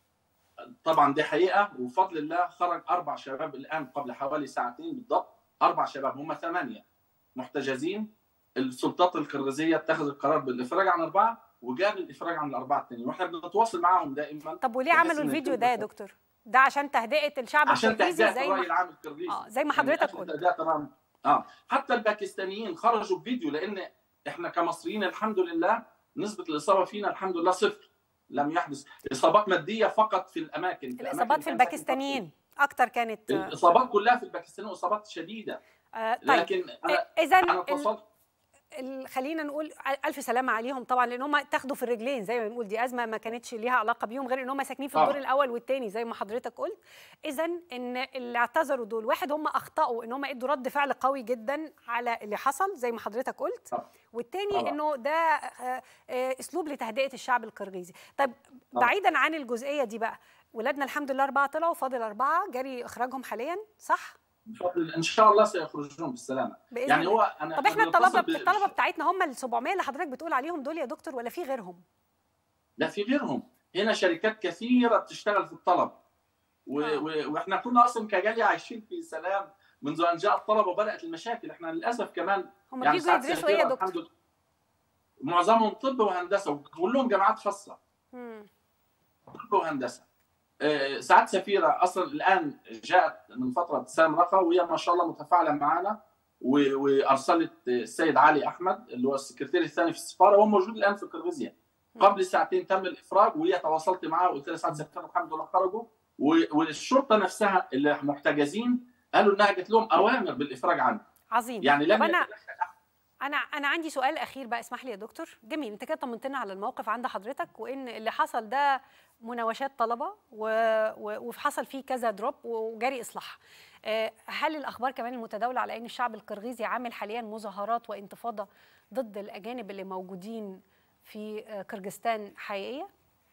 Speaker 6: طبعا دي حقيقه وبفضل الله خرج اربع شباب الان قبل حوالي ساعتين بالضبط اربع شباب هم ثمانيه محتجزين السلطات الكرغيزيه اتخذت القرار بالافراج عن اربعه وجاب الافراج عن الاربعه الثانيين واحنا بنتواصل معاهم دائما
Speaker 1: طب وليه
Speaker 6: بحيث
Speaker 1: عملوا
Speaker 6: إن
Speaker 1: الفيديو
Speaker 6: يتم
Speaker 1: ده يا
Speaker 6: التفاهم.
Speaker 1: دكتور ده عشان تهدئه الشعب
Speaker 6: عشان
Speaker 1: الكرغيزي
Speaker 6: تهدئه
Speaker 1: زي
Speaker 6: الراي
Speaker 1: ما
Speaker 6: العام الكرغيزي
Speaker 1: اه زي ما
Speaker 6: يعني
Speaker 1: حضرتك
Speaker 6: عشان
Speaker 1: قلت
Speaker 6: تهدئة طبعا اه حتى الباكستانيين خرجوا بفيديو لان احنا كمصريين الحمد لله نسبه الاصابه فينا الحمد لله صفر لم يحدث اصابات ماديه فقط في الاماكن في
Speaker 1: الاصابات
Speaker 6: أماكن
Speaker 1: في
Speaker 6: كان ساكن
Speaker 1: الباكستانيين اكتر كانت آه،
Speaker 6: الاصابات كلها في الباكستان اصابات شديده
Speaker 1: آه، طيب
Speaker 6: لكن انا
Speaker 1: اذا
Speaker 6: انا اتصلت
Speaker 1: ال- خلينا نقول الف سلامه عليهم طبعا لان هم اتاخدوا في الرجلين زي ما بنقول دي ازمه ما كانتش ليها علاقه بيهم غير ان هم ساكنين في
Speaker 6: طبعاً.
Speaker 1: الدور الاول والثاني زي ما حضرتك قلت اذا ان اللي اعتذروا دول واحد هم اخطاوا ان هم ادوا رد فعل قوي جدا على اللي حصل زي ما حضرتك قلت
Speaker 6: طبعاً.
Speaker 1: والتاني
Speaker 6: طبعاً.
Speaker 1: انه ده آه، آه، اسلوب لتهدئه الشعب القرغيزي طيب
Speaker 6: طبعاً.
Speaker 1: بعيدا عن الجزئيه دي بقى ولادنا الحمد لله اربعه طلعوا فاضل اربعه جري اخراجهم حاليا صح
Speaker 6: بفضل ان شاء الله سيخرجون بالسلامه
Speaker 1: باذن
Speaker 6: يعني
Speaker 1: الله.
Speaker 6: هو انا
Speaker 1: طب احنا
Speaker 6: بنتصل
Speaker 1: الطلبه
Speaker 6: ب-
Speaker 1: الطلبه بتاعتنا هم ال 700 اللي حضرتك بتقول عليهم دول يا دكتور ولا في غيرهم؟
Speaker 6: لا في غيرهم هنا شركات كثيره بتشتغل في الطلب و...
Speaker 1: آه.
Speaker 6: و... واحنا كنا اصلا كجاليه عايشين في سلام منذ ان جاء الطلبه وبدات المشاكل احنا للاسف كمان
Speaker 1: هم
Speaker 6: يعني
Speaker 1: بيجوا
Speaker 6: ساعات
Speaker 1: يدرسوا ايه يا
Speaker 6: سيرتيرا
Speaker 1: دكتور؟
Speaker 6: الحمد لله معظمهم طب وهندسه وكلهم جامعات خاصه
Speaker 1: مم.
Speaker 6: طب وهندسه آه، سعاد سفيره اصلا الان جاءت من فتره سام رخا وهي ما شاء الله متفاعله معنا و- وارسلت السيد علي احمد اللي هو السكرتير الثاني في السفاره وهو موجود الان في قرغيزيا قبل ساعتين تم الافراج وهي تواصلت معه وقلت لها سعاد سفيره الحمد لله خرجوا و- والشرطه نفسها اللي محتجزين قالوا انها جت لهم اوامر بالافراج عنه
Speaker 1: عظيم
Speaker 6: يعني
Speaker 1: طب
Speaker 6: لم
Speaker 1: انا
Speaker 6: يتدخل
Speaker 1: انا انا عندي سؤال اخير بقى اسمح لي يا دكتور جميل انت كده طمنتنا على الموقف عند حضرتك وان اللي حصل ده مناوشات طلبه و... و... وحصل فيه كذا دروب وجري اصلاح آه، هل الاخبار كمان المتداوله على ان الشعب القرغيزي عامل حاليا مظاهرات وانتفاضه ضد الاجانب اللي موجودين في آه، قرغيزستان حقيقيه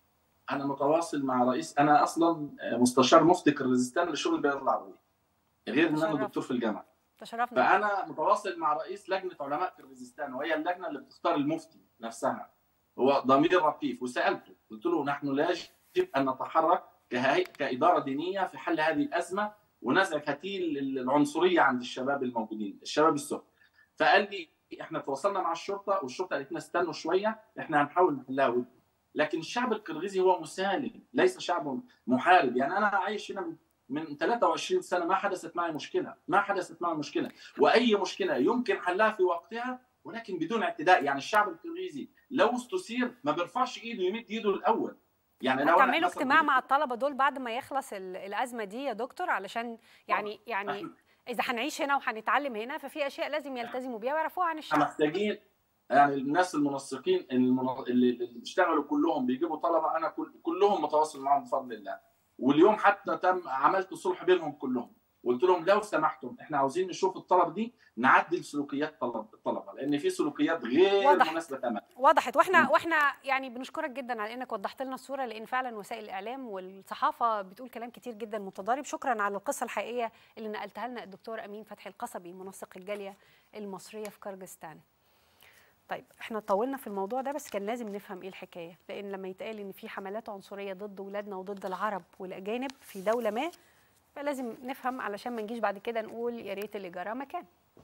Speaker 6: انا متواصل مع رئيس انا اصلا مستشار مفتي قرغيزستان لشغل البلاد العربيه غير ان انا
Speaker 1: تشرفت.
Speaker 6: دكتور في الجامعه
Speaker 1: تشرفنا
Speaker 6: فانا متواصل مع رئيس لجنه علماء قرغيزستان وهي اللجنه اللي بتختار المفتي نفسها هو ضمير رفيف وسالته قلت له نحن لا يجب ان نتحرك كهيئه كاداره دينيه في حل هذه الازمه ونزع فتيل العنصريه عند الشباب الموجودين الشباب السوري فقال لي احنا تواصلنا مع الشرطه والشرطه قالت لنا استنوا شويه احنا هنحاول نحلها ود لكن الشعب القرغيزي هو مسالم ليس شعب محارب يعني انا عايش هنا من من 23 سنه ما حدثت معي مشكله ما حدثت معي مشكله واي مشكله يمكن حلها في وقتها ولكن بدون اعتداء يعني الشعب القرغيزي لو استثير ما بيرفعش ايده يمد ايده الاول يعني لو أنا
Speaker 1: هتعملوا
Speaker 6: مثلاً
Speaker 1: اجتماع مع الطلبه دول بعد ما يخلص ال- الازمه دي يا دكتور علشان يعني يعني
Speaker 6: إحنا-
Speaker 1: اذا هنعيش هنا وهنتعلم هنا ففي اشياء لازم يلتزموا بيها ويعرفوها عن
Speaker 6: احنا
Speaker 1: الشعب
Speaker 6: محتاجين يعني الناس المنسقين المن- اللي اللي بيشتغلوا كلهم بيجيبوا طلبه انا كل كلهم متواصل معهم بفضل الله واليوم حتى تم عملت صلح بينهم كلهم قلت لهم لو سمحتم احنا عاوزين نشوف الطلب دي نعدل سلوكيات طلب الطلبه لان في سلوكيات غير
Speaker 1: واضح.
Speaker 6: مناسبه تماما
Speaker 1: وضحت واحنا
Speaker 6: مم.
Speaker 1: واحنا يعني بنشكرك جدا على انك وضحت لنا الصوره لان فعلا وسائل الاعلام والصحافه بتقول كلام كتير جدا متضارب شكرا على القصه الحقيقيه اللي نقلتها لنا الدكتور امين فتحي القصبي منسق الجاليه المصريه في قرغيزستان طيب احنا طولنا في الموضوع ده بس كان لازم نفهم ايه الحكايه لان لما يتقال ان في حملات عنصريه ضد ولادنا وضد العرب والاجانب في دوله ما فلازم نفهم علشان ما نجيش بعد كده نقول يا ريت اللي جرى مكان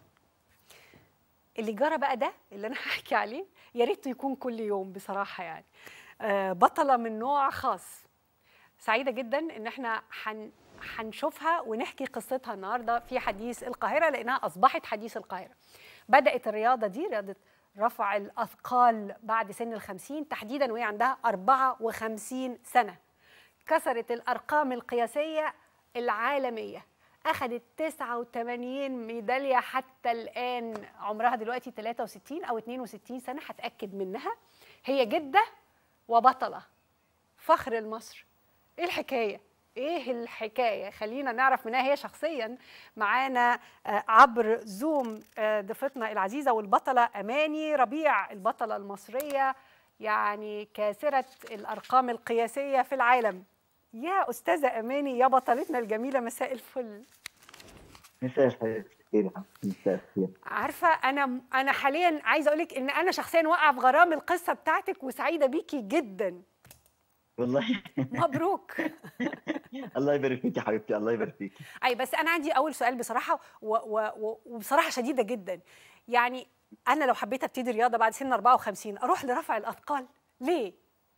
Speaker 1: اللي جرى بقى ده اللي انا هحكي عليه يا ريت يكون كل يوم بصراحه يعني آه، بطله من نوع خاص سعيده جدا ان احنا حن هنشوفها ونحكي قصتها النهارده في حديث القاهره لانها اصبحت حديث القاهره بدات الرياضه دي رياضه رفع الاثقال بعد سن الخمسين تحديدا وهي عندها 54 سنه كسرت الارقام القياسيه العالميه اخذت 89 ميداليه حتى الان عمرها دلوقتي 63 او 62 سنه هتاكد منها هي جده وبطله فخر لمصر ايه الحكايه ايه الحكايه خلينا نعرف منها هي شخصيا معانا آه، عبر زوم آه، ضيفتنا العزيزه والبطله اماني ربيع البطله المصريه يعني كاسره الارقام القياسيه في العالم يا استاذه اماني يا بطلتنا الجميله مساء الفل
Speaker 7: مساء الخير كتير يا حبيبي، مساء الخير
Speaker 1: عارفه انا انا حاليا عايزه اقول لك ان انا شخصيا واقعه في غرام القصه بتاعتك وسعيده بيكي جدا
Speaker 7: والله
Speaker 1: مبروك
Speaker 7: الله يبارك فيك يا حبيبتي الله يبارك فيك
Speaker 1: اي بس انا عندي اول سؤال بصراحه و و و وبصراحه شديده جدا يعني انا لو حبيت ابتدي رياضه بعد سن 54 اروح لرفع الاثقال ليه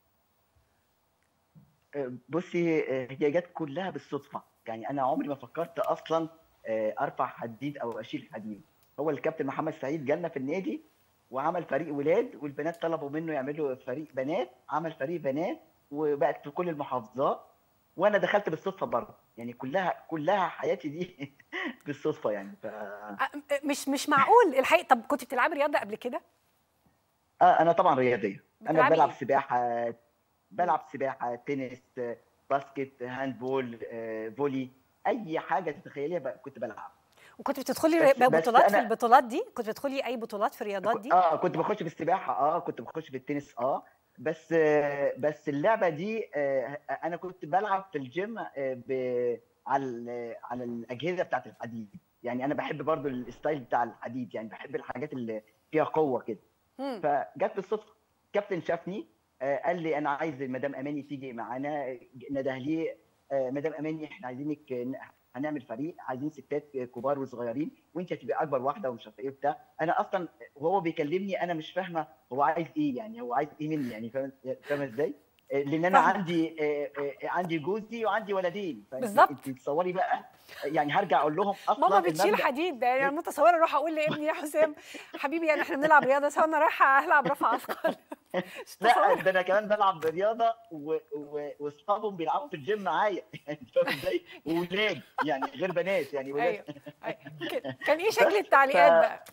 Speaker 7: بصي هي جت كلها بالصدفه يعني انا عمري ما فكرت اصلا آه، ارفع حديد او اشيل حديد هو الكابتن محمد سعيد جالنا في النادي وعمل فريق ولاد والبنات طلبوا منه يعملوا فريق بنات عمل فريق بنات وبقت في كل المحافظات وانا دخلت بالصدفه بره يعني كلها كلها حياتي دي بالصدفه يعني ف...
Speaker 1: أ- مش مش معقول الحقيقه طب كنت بتلعبي رياضه قبل كده
Speaker 7: آه انا طبعا رياضيه انا
Speaker 1: بتلعبي
Speaker 7: بلعب
Speaker 1: إيه؟
Speaker 7: سباحه بلعب سباحه تنس آه، باسكت هاندبول آه، فولي اي حاجه تتخيليها بقى كنت بلعب
Speaker 1: وكنت بتدخلي
Speaker 7: بس- بس
Speaker 1: بطولات في
Speaker 7: أنا-
Speaker 1: البطولات دي كنت بتدخلي اي بطولات في الرياضات دي
Speaker 7: اه كنت بخش في السباحه اه كنت بخش في التنس اه بس آه بس اللعبه دي آه انا كنت بلعب في الجيم آه ب- على ال- على الاجهزه بتاعت الحديد يعني انا بحب برضو الستايل بتاع الحديد يعني بحب الحاجات اللي فيها قوه كده
Speaker 1: مم.
Speaker 7: فجت بالصدفه كابتن شافني آه، قال لي انا عايز مدام اماني تيجي معانا نده لي آه، مدام اماني احنا عايزينك ن- هنعمل فريق عايزين ستات كبار وصغيرين وانت هتبقى اكبر واحده ومش عارف ايه وبتاع انا اصلا وهو بيكلمني انا مش فاهمه هو عايز ايه يعني هو عايز ايه مني يعني فاهم فاهمه ازاي؟ آه، لان انا
Speaker 1: فاهمة.
Speaker 7: عندي آه، آه، عندي جوزي وعندي ولدين فأنت-
Speaker 1: بالظبط.
Speaker 7: انت تصوري بقى يعني هرجع اقول لهم اصلا
Speaker 1: ماما بتشيل
Speaker 7: المبدأ-
Speaker 1: حديد ده يعني انا متصوره اروح اقول لابني يا حسام حبيبي يعني احنا بنلعب رياضه سوا انا رايحه العب رفع اثقال مش
Speaker 7: لا
Speaker 1: متصورة.
Speaker 7: ده انا كمان بلعب رياضه و- و- واصحابهم بيلعبوا في الجيم معايا يعني فاهم ازاي؟ وولاد يعني غير بنات يعني ولاد
Speaker 1: ايوه أيوة. كان- كان ايه شكل التعليقات بقى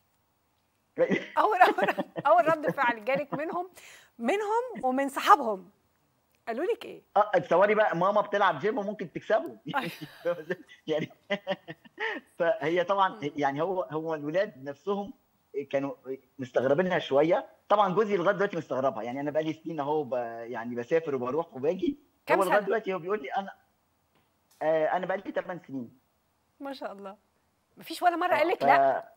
Speaker 1: اول اول اول رد فعل جالك منهم منهم ومن صحابهم قالوا لك ايه
Speaker 7: اه تصوري بقى ماما بتلعب جيم وممكن تكسبه يعني فاهم إزاي؟ يعني فهي طبعا يعني هو هو الولاد نفسهم كانوا مستغربينها شويه طبعا جوزي لغايه دلوقتي مستغربها يعني انا بقالي سنين اهو ب- يعني بسافر وبروح وباجي
Speaker 1: كام
Speaker 7: هو لغايه
Speaker 1: سنة؟
Speaker 7: دلوقتي هو بيقول لي انا آه انا بقالي 8 سنين
Speaker 1: ما شاء الله مفيش ولا مره
Speaker 7: آه،
Speaker 1: قال لك
Speaker 7: ف-
Speaker 1: لا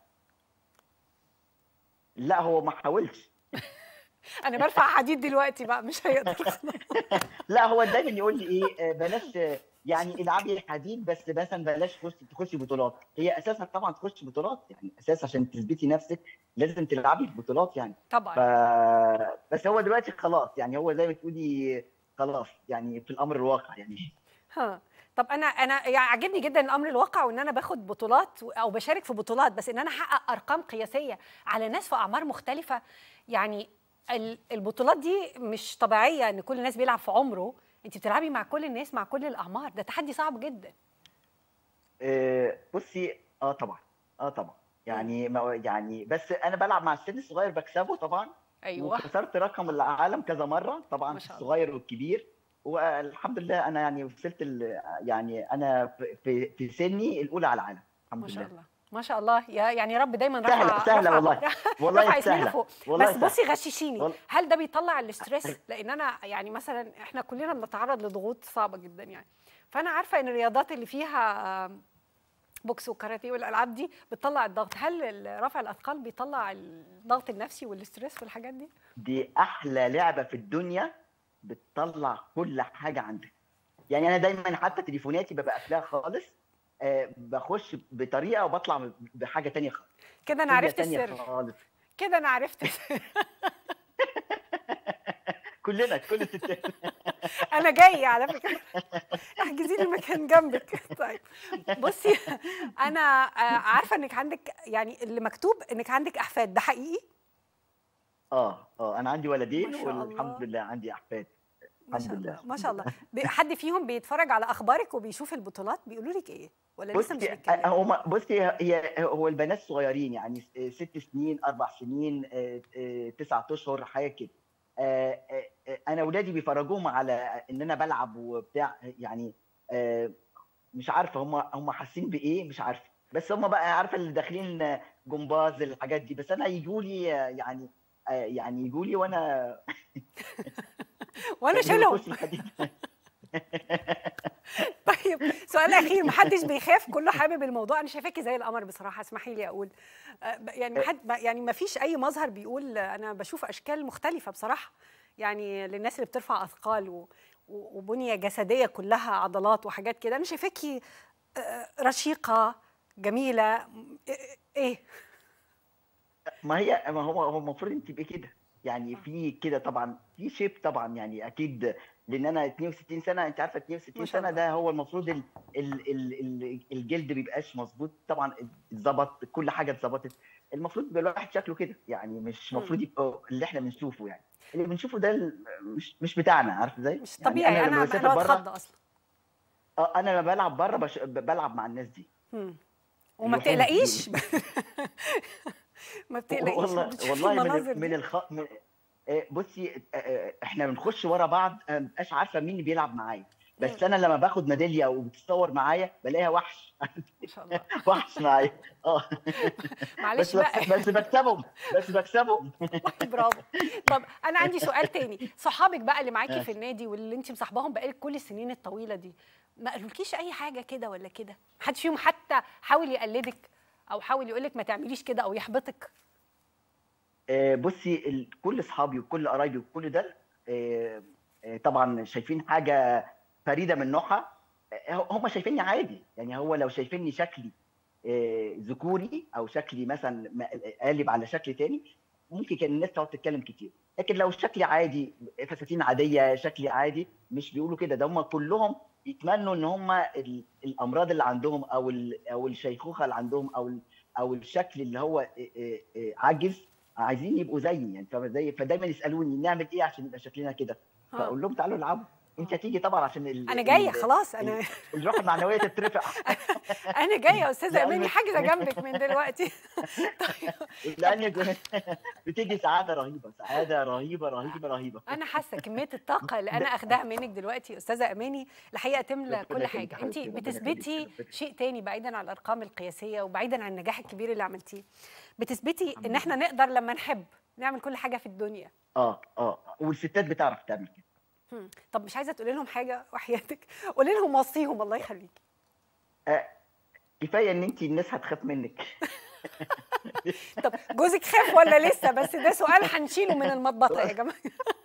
Speaker 7: لا هو ما حاولش
Speaker 1: انا برفع حديد دلوقتي بقى مش هيقدر
Speaker 7: لا هو دايما يقول لي ايه آه، بلاش آه، يعني العبي حديد بس مثلا بلاش تخش تخشي بطولات هي اساسا طبعا تخش بطولات يعني اساس عشان تثبتي نفسك لازم تلعبي في بطولات يعني ف...
Speaker 1: طبعا
Speaker 7: بس هو دلوقتي خلاص يعني هو زي ما تقولي خلاص يعني في الامر الواقع يعني
Speaker 1: ها طب انا انا يعني عاجبني جدا الامر الواقع وان انا باخد بطولات او بشارك في بطولات بس ان انا احقق ارقام قياسيه على ناس في اعمار مختلفه يعني ال- البطولات دي مش طبيعيه ان كل الناس بيلعب في عمره انت بتلعبي مع كل الناس مع كل الاعمار ده تحدي صعب جدا
Speaker 7: آه، بصي اه طبعا اه طبعا يعني ما يعني بس انا بلعب مع السن الصغير بكسبه طبعا
Speaker 1: ايوه
Speaker 7: وكسرت رقم العالم كذا مره طبعا
Speaker 1: ما شاء الله.
Speaker 7: الصغير والكبير والحمد لله انا يعني وصلت ال- يعني انا في- في في سني الاولى على العالم الحمد
Speaker 1: ما شاء
Speaker 7: لله
Speaker 1: الله ما شاء الله يا يعني رب دايما
Speaker 7: سهلة-
Speaker 1: رفع
Speaker 7: سهلة
Speaker 1: رفع
Speaker 7: والله.
Speaker 1: رفع
Speaker 7: والله
Speaker 1: اسمنا
Speaker 7: سهله
Speaker 1: فوق
Speaker 7: والله
Speaker 1: بس
Speaker 7: سهلة.
Speaker 1: بصي غششيني
Speaker 7: وال-
Speaker 1: هل ده بيطلع الاسترس لان انا يعني مثلا احنا كلنا بنتعرض لضغوط صعبه جدا يعني فانا عارفه ان الرياضات اللي فيها بوكس وكاراتيه والالعاب دي بتطلع الضغط هل ال- رفع الاثقال بيطلع الضغط النفسي والاسترس والحاجات دي
Speaker 7: دي احلى لعبه في الدنيا بتطلع كل حاجه عندك يعني انا دايما حتى تليفوناتي ببقى قافلاها خالص آه بخش بطريقه وبطلع بحاجه تانية خالص
Speaker 1: كده انا
Speaker 7: دنيا
Speaker 1: عرفت
Speaker 7: تانية
Speaker 1: السر
Speaker 7: خالص
Speaker 1: كده انا عرفت السر
Speaker 7: كلنا كل الستات
Speaker 1: انا جايه على فكره احجزي لي مكان جنبك طيب بصي انا آه، عارفه انك عندك يعني اللي مكتوب انك عندك احفاد ده حقيقي
Speaker 7: اه اه انا عندي ولدين
Speaker 1: ما شاء الله.
Speaker 7: والحمد لله عندي احفاد
Speaker 1: ما
Speaker 7: الحمد
Speaker 1: شاء
Speaker 7: لله.
Speaker 1: الله ما شاء الله بي- حد فيهم بيتفرج على اخبارك وبيشوف البطولات بيقولوا لك ايه ولا لسه مش
Speaker 7: بصي
Speaker 1: بيتكلموا
Speaker 7: هو بصي هي هو البنات صغيرين يعني ست سنين اربع سنين آه، آه، تسعة اشهر حاجه كده آه، آه، آه، انا اولادي بيفرجوهم على ان انا بلعب وبتاع يعني آه، مش عارفه هم هم حاسين بايه مش عارفه بس هم بقى عارفه اللي داخلين جمباز الحاجات دي بس انا يجوا لي يعني آه، يعني يجوا لي وانا
Speaker 1: وانا شيلهم
Speaker 7: بخش الحديد.
Speaker 1: طيب سؤال اخير محدش بيخاف كله حابب الموضوع انا شايفاكي زي القمر بصراحه اسمحي لي اقول آه، ب- يعني محد ما- يعني ما فيش اي مظهر بيقول آه، انا بشوف اشكال مختلفه بصراحه يعني للناس اللي بترفع اثقال و- و- وبنيه جسديه كلها عضلات وحاجات كده انا شايفاكي آه، رشيقه جميله م- إيه- ايه
Speaker 7: ما هي ما هو هو المفروض انت تبقي كده يعني في كده طبعا في شيب طبعا يعني اكيد لان انا 62 سنه انت عارفه 62
Speaker 1: ما شاء
Speaker 7: سنه
Speaker 1: الله.
Speaker 7: ده هو المفروض ال ال ال ال الجلد بيبقاش مظبوط طبعا اتظبط كل حاجه اتظبطت المفروض يبقى الواحد شكله كده يعني مش
Speaker 1: مم.
Speaker 7: المفروض يبقى اللي احنا بنشوفه يعني اللي بنشوفه ده ال- مش مش بتاعنا عارف ازاي؟
Speaker 1: مش
Speaker 7: يعني
Speaker 1: طبيعي
Speaker 7: لما
Speaker 1: انا
Speaker 7: بسافر
Speaker 1: انا
Speaker 7: بره
Speaker 1: بتخض اصلا
Speaker 7: اه انا لما بلعب بره بش... بلعب مع الناس دي
Speaker 1: مم. وما
Speaker 7: اللحوم
Speaker 1: بتقلقيش ما بتقلقيش
Speaker 7: والله
Speaker 1: بتشوفي
Speaker 7: والله
Speaker 1: المناظر
Speaker 7: من من
Speaker 1: دي؟
Speaker 7: الخ... من... آه، بصي آه، آه، احنا بنخش ورا بعض انا مبقاش عارفه مين اللي بيلعب معايا بس انا لما باخد ميداليه او بتصور معايا بلاقيها وحش
Speaker 1: ما شاء الله
Speaker 7: وحش معايا اه
Speaker 1: معلش
Speaker 7: بس
Speaker 1: بقى
Speaker 7: بس بكسبهم بس بكسبهم
Speaker 1: برافو طب انا عندي سؤال تاني صحابك بقى اللي معاكي في النادي واللي انت مصاحباهم بقالك كل السنين الطويله دي ما قالولكيش اي حاجه كده ولا كده محدش فيهم حتى حاول يقلدك او حاول يقول لك ما تعمليش كده او يحبطك
Speaker 7: آه، بصي ال- كل اصحابي وكل قرايبي وكل ده آه، آه، طبعا شايفين حاجه فريده من نوعها آه، هم شايفيني عادي يعني هو لو شايفيني شكلي آه، ذكوري او شكلي مثلا م- قالب على شكل تاني ممكن كان الناس تقعد تتكلم كتير لكن لو شكلي عادي فساتين عاديه شكلي عادي مش بيقولوا كده ده هم كلهم يتمنوا ان هم ال- الامراض اللي عندهم او ال- او الشيخوخه اللي عندهم او ال- او الشكل اللي هو آه، آه، آه، عاجز عايزين يبقوا زيي يعني فاهم ازاي فدايما يسالوني نعمل ايه عشان يبقى شكلنا كده
Speaker 1: آه.
Speaker 7: فاقول لهم تعالوا العبوا انت هتيجي طبعا عشان ال...
Speaker 1: انا جايه
Speaker 7: ال-
Speaker 1: خلاص انا
Speaker 7: ال- الروح المعنويه تترفع
Speaker 1: انا جايه يا استاذه
Speaker 7: لأن-
Speaker 1: اماني حاجزه جنبك من دلوقتي طيب
Speaker 7: لان بتيجي سعاده رهيبه سعاده رهيبه رهيبه رهيبه
Speaker 1: انا حاسه كميه الطاقه اللي انا اخداها منك دلوقتي استاذه اماني الحقيقه تملى
Speaker 7: ربنا
Speaker 1: كل
Speaker 7: يخليك
Speaker 1: حاجه
Speaker 7: يا
Speaker 1: انت
Speaker 7: حبيبتي، ربنا
Speaker 1: بتثبتي
Speaker 7: يخليك، ربنا
Speaker 1: شيء تاني بعيدا عن الارقام القياسيه وبعيدا عن النجاح الكبير اللي عملتيه بتثبتي ان
Speaker 7: الحمد
Speaker 1: احنا نقدر لما نحب نعمل كل حاجه في الدنيا
Speaker 7: اه اه والستات بتعرف تعمل كده
Speaker 1: هم. طب مش عايزه تقولي لهم حاجه وحياتك قولي لهم وصيهم الله يخليكي
Speaker 7: كفايه ان انت الناس هتخاف منك
Speaker 1: طب جوزك خاف ولا لسه بس ده سؤال هنشيله من المطبطه يا جماعه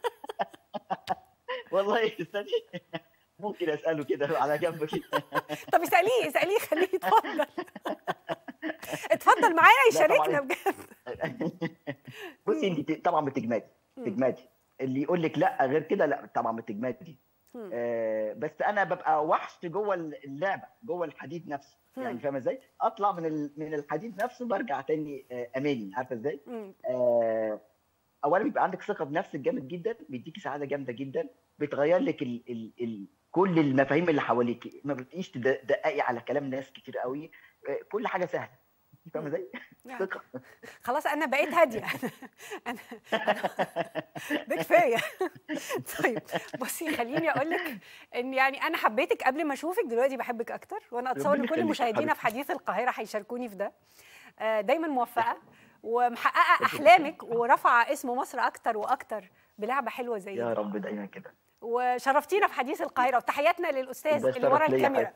Speaker 7: والله استني ممكن اساله كده على جنب كده
Speaker 1: طب اساليه اساليه خليه يتفضل اتفضل معايا
Speaker 7: لا طبعاً.
Speaker 1: يشاركنا بجد
Speaker 7: بصي انت طبعا بتجمدي بتجمدي اللي يقول لك لا غير كده لا طبعا بتجمدي
Speaker 1: مم.
Speaker 7: آه بس انا ببقى وحش جوه اللعبه جوه الحديد نفسه يعني
Speaker 1: مم.
Speaker 7: فاهمه ازاي؟ اطلع من ال- من الحديد نفسه برجع تاني آه اماني عارفه ازاي؟
Speaker 1: مم.
Speaker 7: آه اولا بيبقى عندك ثقه بنفسك جامد جدا بيديكي سعاده جامده جدا بتغير لك ال ال ال كل المفاهيم اللي حواليك ما بتبقيش تدققي على كلام ناس كتير قوي آه كل حاجه سهله فاهمه ازاي؟
Speaker 1: يعني
Speaker 7: ثقه
Speaker 1: خلاص انا بقيت هاديه انا أنا- ده كفايه طيب بصي خليني اقول لك ان يعني انا حبيتك قبل ما اشوفك دلوقتي بحبك اكتر وانا اتصور
Speaker 7: ربنا
Speaker 1: ان كل
Speaker 7: يخليك
Speaker 1: مشاهدينا في
Speaker 7: حبيبتي.
Speaker 1: حديث القاهره هيشاركوني في ده آه، دايما موفقه ومحققه احلامك ورافعه اسم مصر اكتر واكتر بلعبه حلوه زي
Speaker 7: يا
Speaker 1: دي
Speaker 7: رب دايما كده
Speaker 1: وشرفتينا في حديث القاهره وتحياتنا
Speaker 7: ده
Speaker 1: للاستاذ اللي
Speaker 7: شرف
Speaker 1: ورا
Speaker 7: ليا
Speaker 1: الكاميرا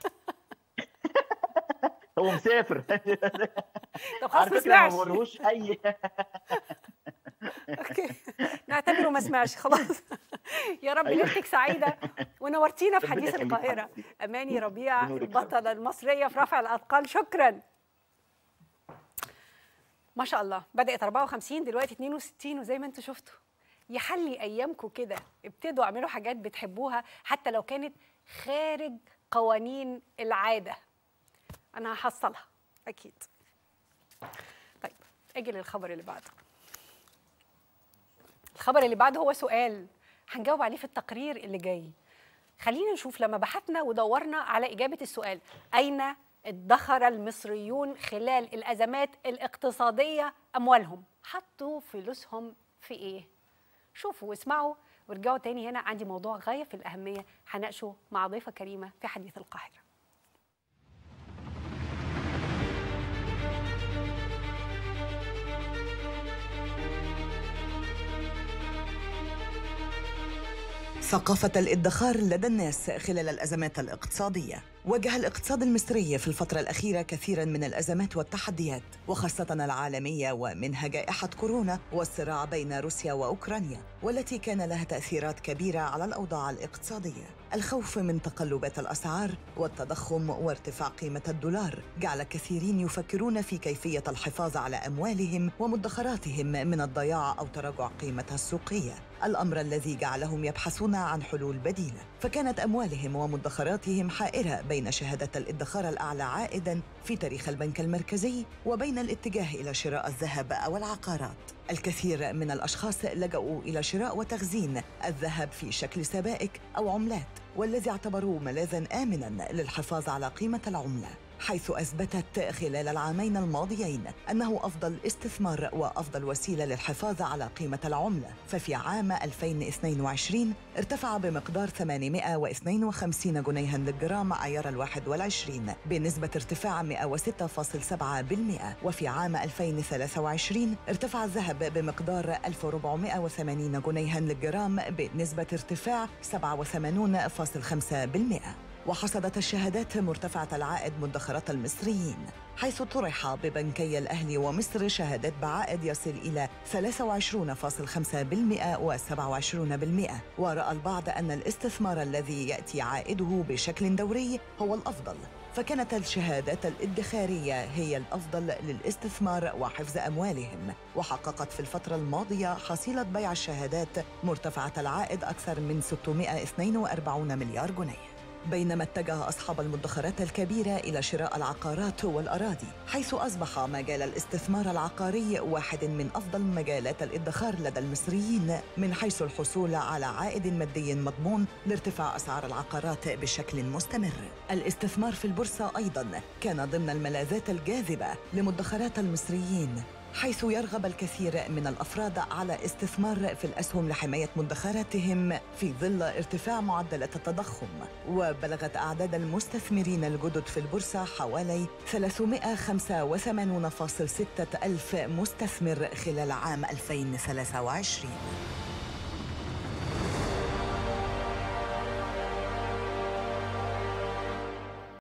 Speaker 7: هو مسافر
Speaker 1: طب خلاص
Speaker 7: على
Speaker 1: ما
Speaker 7: فكره ما
Speaker 1: سمعش
Speaker 7: بقولهوش اي
Speaker 1: اوكي نعتبره ما سمعش خلاص يا رب
Speaker 7: أيوة.
Speaker 1: ليلتك سعيده ونورتينا في
Speaker 7: ربنا
Speaker 1: حديث
Speaker 7: يخليك
Speaker 1: القاهره
Speaker 7: حبيبتي.
Speaker 1: اماني ربيع
Speaker 7: بنورك
Speaker 1: البطله المصريه في رفع الاثقال شكرا ما شاء الله بدات 54 دلوقتي 62 وزي ما انتم شفتوا يحلي ايامكم كده ابتدوا اعملوا حاجات بتحبوها حتى لو كانت خارج قوانين العاده انا هحصلها اكيد طيب اجي للخبر اللي بعده الخبر اللي بعده هو سؤال هنجاوب عليه في التقرير اللي جاي خلينا نشوف لما بحثنا ودورنا على إجابة السؤال أين ادخر المصريون خلال الأزمات الاقتصادية أموالهم حطوا فلوسهم في إيه شوفوا واسمعوا وارجعوا تاني هنا عندي موضوع غاية في الأهمية هناقشه مع ضيفة كريمة في حديث القاهرة
Speaker 5: ثقافة الادخار لدى الناس خلال الأزمات الاقتصادية واجه الاقتصاد المصري في الفترة الأخيرة كثيرا من الأزمات والتحديات وخاصة العالمية ومنها جائحة كورونا والصراع بين روسيا وأوكرانيا والتي كان لها تأثيرات كبيرة على الأوضاع الاقتصادية الخوف من تقلبات الأسعار والتضخم وارتفاع قيمة الدولار جعل كثيرين يفكرون في كيفية الحفاظ على أموالهم ومدخراتهم من الضياع أو تراجع قيمتها السوقية الأمر الذي جعلهم يبحثون عن حلول بديلة فكانت أموالهم ومدخراتهم حائرة بين شهادة الادخار الأعلى عائداً في تاريخ البنك المركزي وبين الاتجاه إلى شراء الذهب أو العقارات الكثير من الأشخاص لجأوا إلى شراء وتخزين الذهب في شكل سبائك أو عملات والذي اعتبروه ملاذا آمنا للحفاظ على قيمة العملة حيث أثبتت خلال العامين الماضيين أنه أفضل استثمار وأفضل وسيلة للحفاظ على قيمة العملة ففي عام 2022 ارتفع بمقدار 852 جنيها للجرام عيار الواحد والعشرين بنسبة ارتفاع 106.7% وفي عام 2023 ارتفع الذهب بمقدار 1480 جنيها للجرام بنسبة ارتفاع 87.5% وحصدت الشهادات مرتفعة العائد مدخرات المصريين حيث طرح ببنكي الأهلي ومصر شهادات بعائد يصل إلى 23.5% و27% ورأى البعض أن الاستثمار الذي يأتي عائده بشكل دوري هو الأفضل فكانت الشهادات الادخارية هي الأفضل للاستثمار وحفظ أموالهم وحققت في الفترة الماضية حصيلة بيع الشهادات مرتفعة العائد أكثر من 642 مليار جنيه بينما اتجه أصحاب المدخرات الكبيرة إلى شراء العقارات والأراضي حيث أصبح مجال الاستثمار العقاري واحد من أفضل مجالات الادخار لدى المصريين من حيث الحصول على عائد مادي مضمون لارتفاع أسعار العقارات بشكل مستمر الاستثمار في البورصة أيضا كان ضمن الملاذات الجاذبة لمدخرات المصريين حيث يرغب الكثير من الافراد على استثمار في الاسهم لحمايه مدخراتهم في ظل ارتفاع معدلات التضخم وبلغت اعداد المستثمرين الجدد في البورصه حوالي 385.6 ألف مستثمر خلال عام 2023